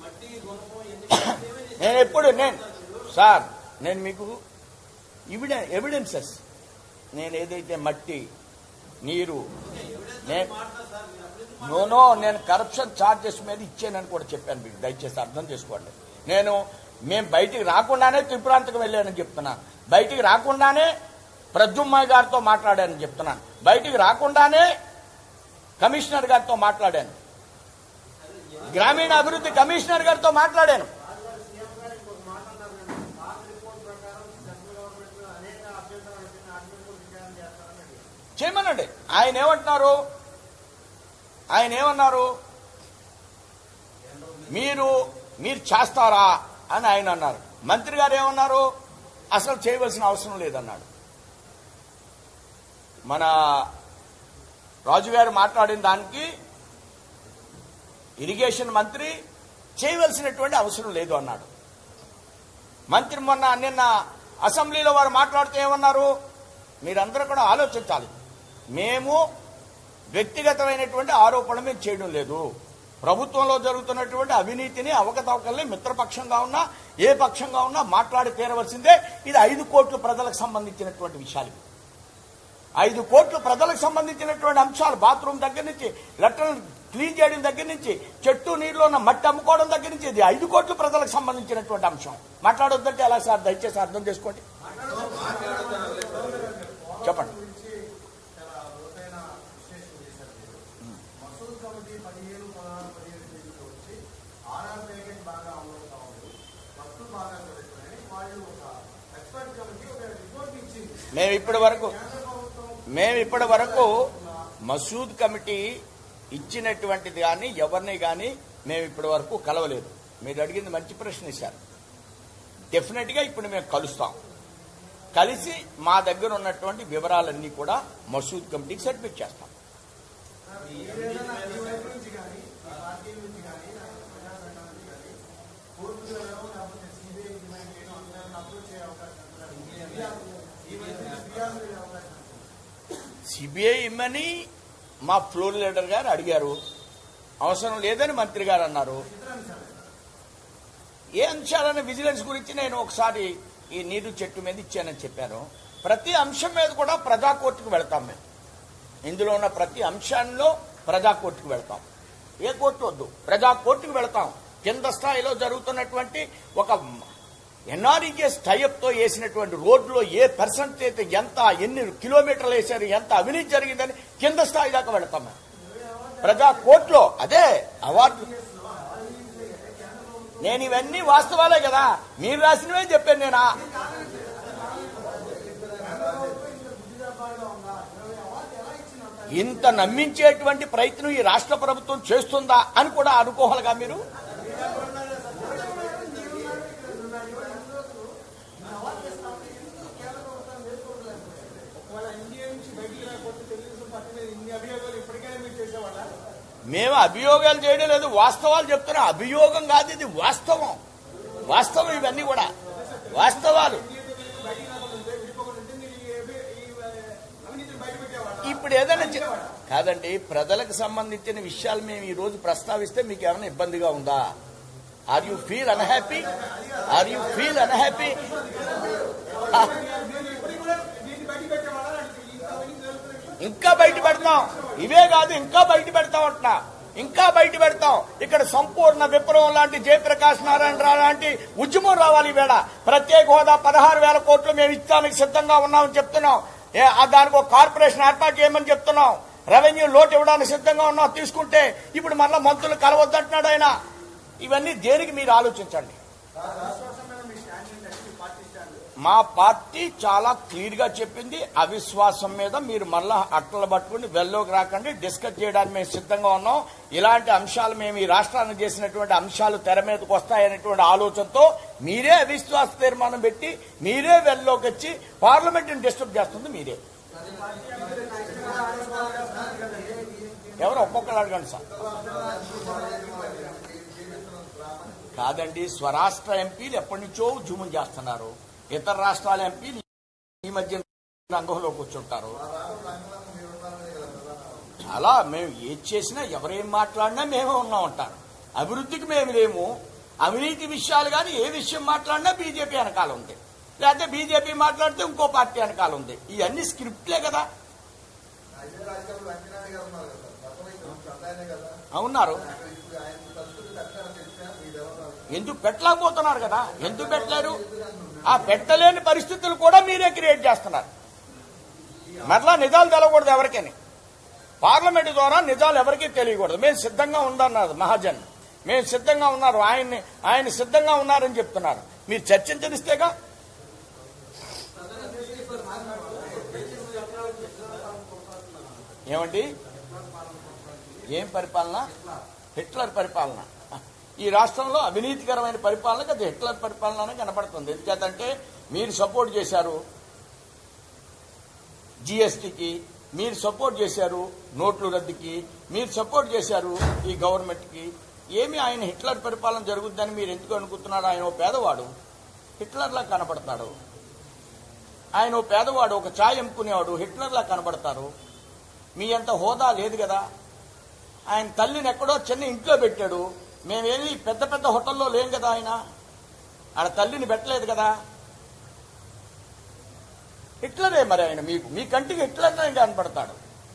నేను ఎప్పుడు నేను సార్ నేను మీకు ఇవిడ ఎవిడెన్సెస్ నేను ఏదైతే మట్టి నీరు నేను నోనో నేను కరప్షన్ ఛార్జెస్ మీద ఇచ్చానని కూడా చెప్పాను మీకు దయచేసి అర్థం చేసుకోండి నేను మేము బయటికి రాకుండానే త్రిపురాంతకం వెళ్ళానని చెప్తున్నాను బయటికి రాకుండానే ప్రద్యుమ్మాయి గారితో మాట్లాడానని చెప్తున్నాను బయటికి రాకుండానే కమిషనర్ గారితో మాట్లాడాను గ్రామీణ అభివృద్ధి కమిషనర్ గారితో మాట్లాడాను చేయమనండి ఆయన ఏమంటున్నారు ఆయన ఏమన్నారు మీరు మీరు చేస్తారా అని ఆయన అన్నారు మంత్రి గారు ఏమన్నారు అసలు చేయవలసిన అవసరం లేదన్నాడు మన రాజు గారు మాట్లాడిన దానికి ఇరిగేషన్ మంత్రి చేయవలసినటువంటి అవసరం లేదు అన్నాడు మంత్రి మొన్న నిన్న అసెంబ్లీలో వారు మాట్లాడుతూ ఏమన్నారు మీరందరూ కూడా ఆలోచించాలి మేము వ్యక్తిగతమైనటువంటి ఆరోపణలు మేము చేయడం లేదు ప్రభుత్వంలో జరుగుతున్నటువంటి అవినీతిని అవకతవకల్ని మిత్రపక్షంగా ఉన్నా ఏ పక్షంగా ఉన్నా మాట్లాడి తీరవలసిందే ఇది ఐదు కోట్ల ప్రజలకు సంబంధించినటువంటి విషయాలు ఐదు కోట్ల ప్రజలకు సంబంధించినటువంటి అంశాలు బాత్రూమ్ దగ్గర నుంచి లెటర్లు క్లీన్ చేయడం దగ్గర నుంచి చెట్టు నీరులో ఉన్న మట్టి అమ్ముకోవడం దగ్గర నుంచి ఇది ఐదు కోట్ల ప్రజలకు సంబంధించినటువంటి అంశం మాట్లాడొద్దంటే ఎలా సార్ దయచేసి అర్థం చేసుకోండి చెప్పండి మసూద్ కమిటీ పదిహేను పదహారు పదిహేడు తేదీలో వచ్చి ఆర్ఆర్ ప్యాకేజ్ బాగా అమలవుతా ఉంది ఖర్చు బాగా జరుగుతున్నాయని వాళ్ళు ఒక ఎక్స్పర్ట్ కమిటీ ఒక రిపోర్ట్ ఇచ్చింది మేము ఇప్పటి వరకు మేము ఇప్పటి వరకు మసూద్ కమిటీ ఇచ్చినటువంటిది కానీ ఎవరిని కానీ మేము ఇప్పటి వరకు కలవలేదు మీరు అడిగింది మంచి ప్రశ్న ఇచ్చారు డెఫినెట్గా ఇప్పుడు మేము కలుస్తాం కలిసి మా దగ్గర ఉన్నటువంటి వివరాలన్నీ కూడా మసూద్ కమిటీకి సబ్మిట్ చేస్తాం ఏదైనా ఈ వైపు నుంచి కానీ ఈ పార్టీ నుంచి కానీ లేకపోతే ప్రజా సంఘాల నుంచి కానీ కోర్టులో లేకపోతే సిబిఐ డిమాండ్ చేయడం అందరిని అప్రోచ్ చేయ అవకాశం ఉంటుందా? ఈ వైపు నుంచి ఫిర్యాదు చేసే అవకాశం ఉంటుందా? సిబిఐ ఇమ్మని మా ఫ్లోర్ లీడర్ గారు అడిగారు అవసరం లేదని మంత్రి గారు అన్నారు ఏ అంశాలని విజిలెన్స్ గురించి నేను ఒకసారి ఈ నీరు చెట్టు మీద ఇచ్చానని చెప్పాను ప్రతి అంశం మీద కూడా ప్రజా కోర్టుకు వెళ్తాం మేము ఇందులో ఉన్న ప్రతి అంశాల్లో ప్రజా కోర్టుకు వెళ్తాం ఏ కోర్టు వద్దు ప్రజా కోర్టుకు వెళ్తాం కింద స్థాయిలో జరుగుతున్నటువంటి ఒక ఎన్ఆర్ఈజెస్ టైప్తో వేసినటువంటి రోడ్లో ఏ పర్సంటేజ్ ఎంత ఎన్ని కిలోమీటర్లు వేశారు ఎంత అవినీతి జరిగిందని కింద స్థాయి దాకా వెళ్తాం మేము ప్రజా కోర్టులో అదే అవార్డు నేను ఇవన్నీ వాస్తవాలే కదా మీరు రాసినవే చెప్పాను నేనా ఇంత నమ్మించేటువంటి ప్రయత్నం ఈ రాష్ట్ర ప్రభుత్వం చేస్తుందా అని కూడా అనుకోవాలిగా మీరు ఒకవేళ ఇండియా నుంచి బయటికి రాకపోతే తెలుగుదేశం పార్టీ మీద ఇన్ని అభియోగాలు ఇప్పటికైనా మీరు చేసేవాళ్ళ మేము అభియోగాలు చేయడం లేదు వాస్తవాలు చెప్తున్నాం అభియోగం కాదు ఇది వాస్తవం వాస్తవం ఇవన్నీ కూడా వాస్తవాలు బయటికి రాకపోతే విడిపోకుండా మీరు ఈ అభి- ఈ అవినీతిని బయట పెట్టేవాళ్ళ ఇప్పుడు ఏదైనా చె- కాదండి ప్రజలకు సంబంధించిన విషయాలు మేము ఈ రోజు ప్రస్తావిస్తే మీకు ఏమైనా ఇబ్బందిగా ఉందా are you feel unhappy are you feel unhappy దీన్ని బయట పెట్టేవాళ్ళ ఇంత అవినీతి జరుగుతుంది ఇంకా బయట పెడతాం ఇవే కాదు ఇంకా బయట పెడతాం అంటున్నా ఇంకా బయట పెడతాం ఇక్కడ సంపూర్ణ విప్లవం లాంటి జయప్రకాష్ నారాయణరావు లాంటి ఉద్యమం రావాలి వేళ ప్రత్యేక హోదా పదహారు వేల కోట్లు మేము ఇస్తానికి సిద్ధంగా ఉన్నామని చెప్తున్నాం ఏ, ఆ దానికి ఒక కార్పొరేషన్ ఏర్పాటు చేయమని చెప్తున్నాం రెవెన్యూ లోటు ఇవ్వడానికి సిద్ధంగా ఉన్నాం తీసుకుంటే ఇప్పుడు మళ్ళా మంత్రులు కలవద్దంటున్నాడు ఆయన ఇవన్నీ దేనికి మీరు ఆలోచించండి రాష్ట్రం మీద మీ స్టాండ్ ఏంటంటే మీ పార్టీ స్టాండ్ మా పార్టీ చాలా క్లియర్ గా చెప్పింది అవిశ్వాసం మీద మీరు మళ్ళా అట్టలు పట్టుకుని వెల్లోకి రాకండి డిస్కస్ చేయడానికి మేము సిద్ధంగా ఉన్నాం ఇలాంటి అంశాలు మేము ఈ రాష్ట్రాన్ని చేసినటువంటి అంశాలు తెర మీదకి వస్తాయనేటువంటి ఆలోచనతో మీరే అవిశ్వాస తీర్మానం పెట్టి మీరే వెల్లోకి వచ్చి పార్లమెంట్ డిస్టర్బ్ చేస్తుంది మీరే పార్టీ అభ్యర్థి నాయకులుగా ఆరోపణలు చేస్తున్నారు ఎవరు ఒక్కొక్కరు అడగండి సార్ కాదండి స్వరాష్ట్ర ఎంపీలు ఎప్పటి నుంచో ఉద్యమం చేస్తున్నారు ఇతర రాష్ట్రాల ఎంపీలు ఈ మధ్య రంగంలో కూర్చుంటారు చాలా మేము ఏది చేసినా ఎవరేం మాట్లాడినా మేమే ఉన్నాం అంటారు అభివృద్ధికి మేము లేము అవినీతి విషయాలు కానీ ఏ విషయం మాట్లాడినా బీజేపీ వెనకాల ఉంది లేకపోతే బీజేపీ మాట్లాడితే ఇంకో పార్టీ వెనకాల ఉంది ఇవన్నీ స్క్రిప్ట్లే కదా అవున్నారు ఎందుకు పెట్టలేకపోతున్నారు కదా ఎందుకు పెట్టలేరు ఆ పెట్టలేని పరిస్థితులు కూడా మీరే క్రియేట్ చేస్తున్నారు మరలా నిజాలు తెలవకూడదు ఎవరికని పార్లమెంట్ ద్వారా నిజాలు ఎవరికీ తెలియకూడదు మేము సిద్ధంగా ఉందన్నారు మహాజన్ మేము సిద్ధంగా ఉన్నారు ఆయన్ని ఆయన సిద్ధంగా ఉన్నారని చెప్తున్నారు మీరు చర్చించనిస్తేగా ఏమండి ఏం పరిపాలన హిట్లర్ పరిపాలన ఈ రాష్ట్రంలో అవినీతికరమైన పరిపాలనకు అది హిట్లర్ పరిపాలన అని కనబడుతుంది ఎందుచేతంటే మీరు సపోర్ట్ చేశారు జిఎస్టికి మీరు సపోర్ట్ చేశారు నోట్ల రద్దుకి మీరు సపోర్ట్ చేశారు ఈ గవర్నమెంట్కి ఏమి ఆయన హిట్లర్ పరిపాలన జరుగుద్దని మీరు ఎందుకు అనుకుంటున్నారు ఆయన ఓ పేదవాడు హిట్లర్లా కనపడతాడు ఆయన ఓ పేదవాడు ఒక ఛాయ్ అమ్ముకునేవాడు హిట్లర్లా కనబడతారు మీ అంత హోదా లేదు కదా ఆయన తల్లిని ఎక్కడో చిన్న ఇంట్లో పెట్టాడు మేమేమి పెద్ద పెద్ద హోటల్లో లేం కదా ఆయన ఆడ తల్లిని పెట్టలేదు కదా హిట్లరే మరి ఆయన మీకు మీ కంటికి హిట్లర్నే కనపడతాడు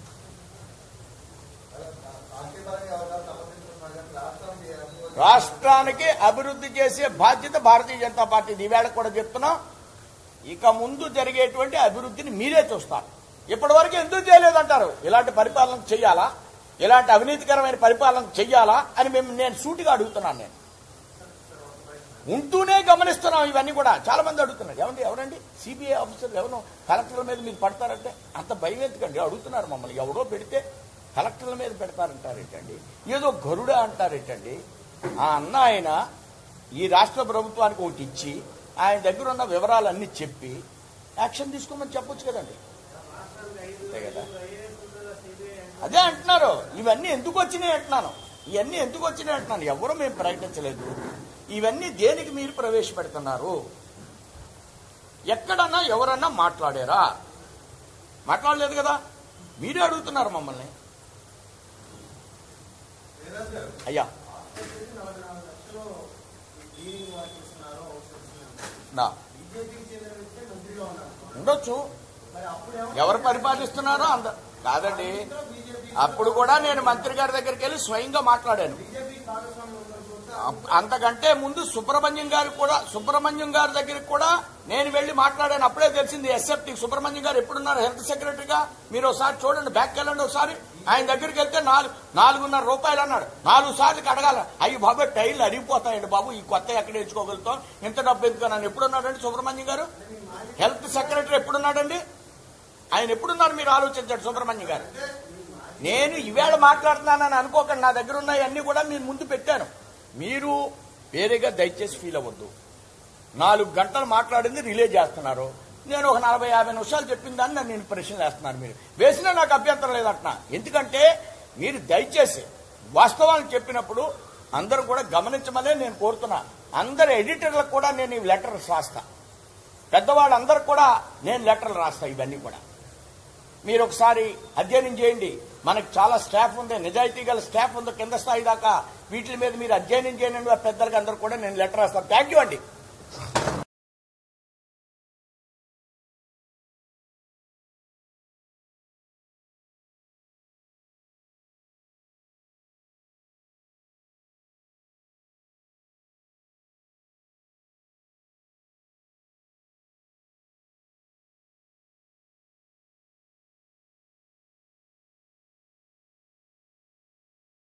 రాష్ట్రానికి అభివృద్ధి చేసే బాధ్యత భారతీయ జనతా పార్టీది ఈవేళ కూడా చెప్తున్నాం ఇక ముందు జరిగేటువంటి అభివృద్ధిని మీరే చూస్తారు ఇప్పటి వరకు ఎందుకు చేయలేదంటారు ఇలాంటి పరిపాలన చెయ్యాలా ఇలాంటి అవినీతికరమైన పరిపాలన చెయ్యాలా అని మేము నేను సూటిగా అడుగుతున్నాను నేను ఉంటూనే గమనిస్తున్నాం ఇవన్నీ కూడా చాలా మంది అడుగుతున్నారు ఏమండి ఎవరండి సిబిఐ ఆఫీసర్లు ఎవరో కలెక్టర్ల మీద మీరు పడతారంటే అంత భయం ఎందుకండి అడుగుతున్నారు మమ్మల్ని ఎవరో పెడితే కలెక్టర్ల మీద పెడతారంటారేంటండి ఏదో గరుడ అంటారేంటండి ఆ అన్న ఆయన ఈ రాష్ట్ర ప్రభుత్వానికి ఒకటి ఇచ్చి ఆయన దగ్గర ఉన్న వివరాలన్నీ చెప్పి యాక్షన్ తీసుకోమని చెప్పొచ్చు కదండి అంతే కదా అదే అంటున్నారు ఇవన్నీ ఎందుకు వచ్చినాయి అంటున్నాను ఇవన్నీ ఎందుకు వచ్చినాయి అంటున్నాను ఎవరు మేము ప్రకటించలేదు ఇవన్నీ దేనికి మీరు ప్రవేశపెడుతున్నారు ఎక్కడన్నా ఎవరన్నా మాట్లాడారా మాట్లాడలేదు కదా మీరే అడుగుతున్నారు మమ్మల్ని అయ్యా నలభై నాలుగు లక్షలు డీలింగ్ వారికి ఇస్తున్నారు నా బీజేపీకి చెందిన వ్యక్తే మంత్రిగా ఉన్నారు ఉండొచ్చు మరి అప్పుడేమో ఎవరు పరిపాలిస్తున్నారో అంత కాదండి అప్పుడు కూడా నేను మంత్రి గారి దగ్గరికి వెళ్ళి స్వయంగా మాట్లాడాను బీజేపీ భాగస్వామ్యం ఉన్న చోట అప్- అంతకంటే ముందు సుబ్రహ్మణ్యం గారు కూడా సుబ్రహ్మణ్యం గారి దగ్గరికి కూడా నేను వెళ్లి మాట్లాడాను అప్పుడే తెలిసింది ఎస్ఎఫ్టీ సుబ్రహ్మణ్యం గారు ఎప్పుడున్నారు హెల్త్ సెక్రటరీగా మీరు ఒకసారి చూడండి బ్యాక్ వెళ్ళండి ఒకసారి ఆయన దగ్గరికి వెళ్తే నాలుగు నాలుగున్నర రూపాయలు అన్నాడు నాలుగు సార్లు అడగాల అయ్యి బాబు టైర్లు అరిగిపోతాయండి బాబు ఈ కొత్త ఎక్కడ ఎంచుకోగలుగుతాం ఇంత డబ్బు ఎందుకు నన్ను ఎప్పుడున్నాడండి సుబ్రహ్మణ్యం గారు హెల్త్ సెక్రటరీ ఎప్పుడున్నాడండి ఆయన ఎప్పుడున్నారు మీరు ఆలోచించండి సుబ్రహ్మణ్యం గారు నేను ఈవేళ మాట్లాడుతున్నానని అనుకోకండి నా దగ్గర ఉన్నాయన్నీ కూడా మీరు ముందు పెట్టాను మీరు వేరేగా దయచేసి ఫీల్ అవ్వద్దు నాలుగు గంటలు మాట్లాడింది రిలే చేస్తున్నారు నేను ఒక నలభై యాభై నిమిషాలు చెప్పిన దాన్ని నన్ను నేను ప్రశ్నలు వేస్తున్నారు మీరు వేసినా నాకు అభ్యంతరం లేదంటున్నా ఎందుకంటే మీరు దయచేసి వాస్తవాలను చెప్పినప్పుడు అందరూ కూడా గమనించమనే నేను కోరుతున్నా అందరు ఎడిటర్లకు కూడా నేను ఈ లెటర్స్ రాస్తా పెద్దవాళ్ళందరూ కూడా నేను లెటర్లు రాస్తా ఇవన్నీ కూడా మీరు ఒకసారి అధ్యయనం చేయండి మనకు చాలా స్టాఫ్ ఉంది నిజాయితీ గల స్టాఫ్ ఉంది కింద స్థాయి దాకా వీటి మీద మీరు అధ్యయనం చేయండి ఆ పెద్దలకి అందరూ కూడా నేను లెటర్ రాస్తాను థ్యాంక్ యూ అండి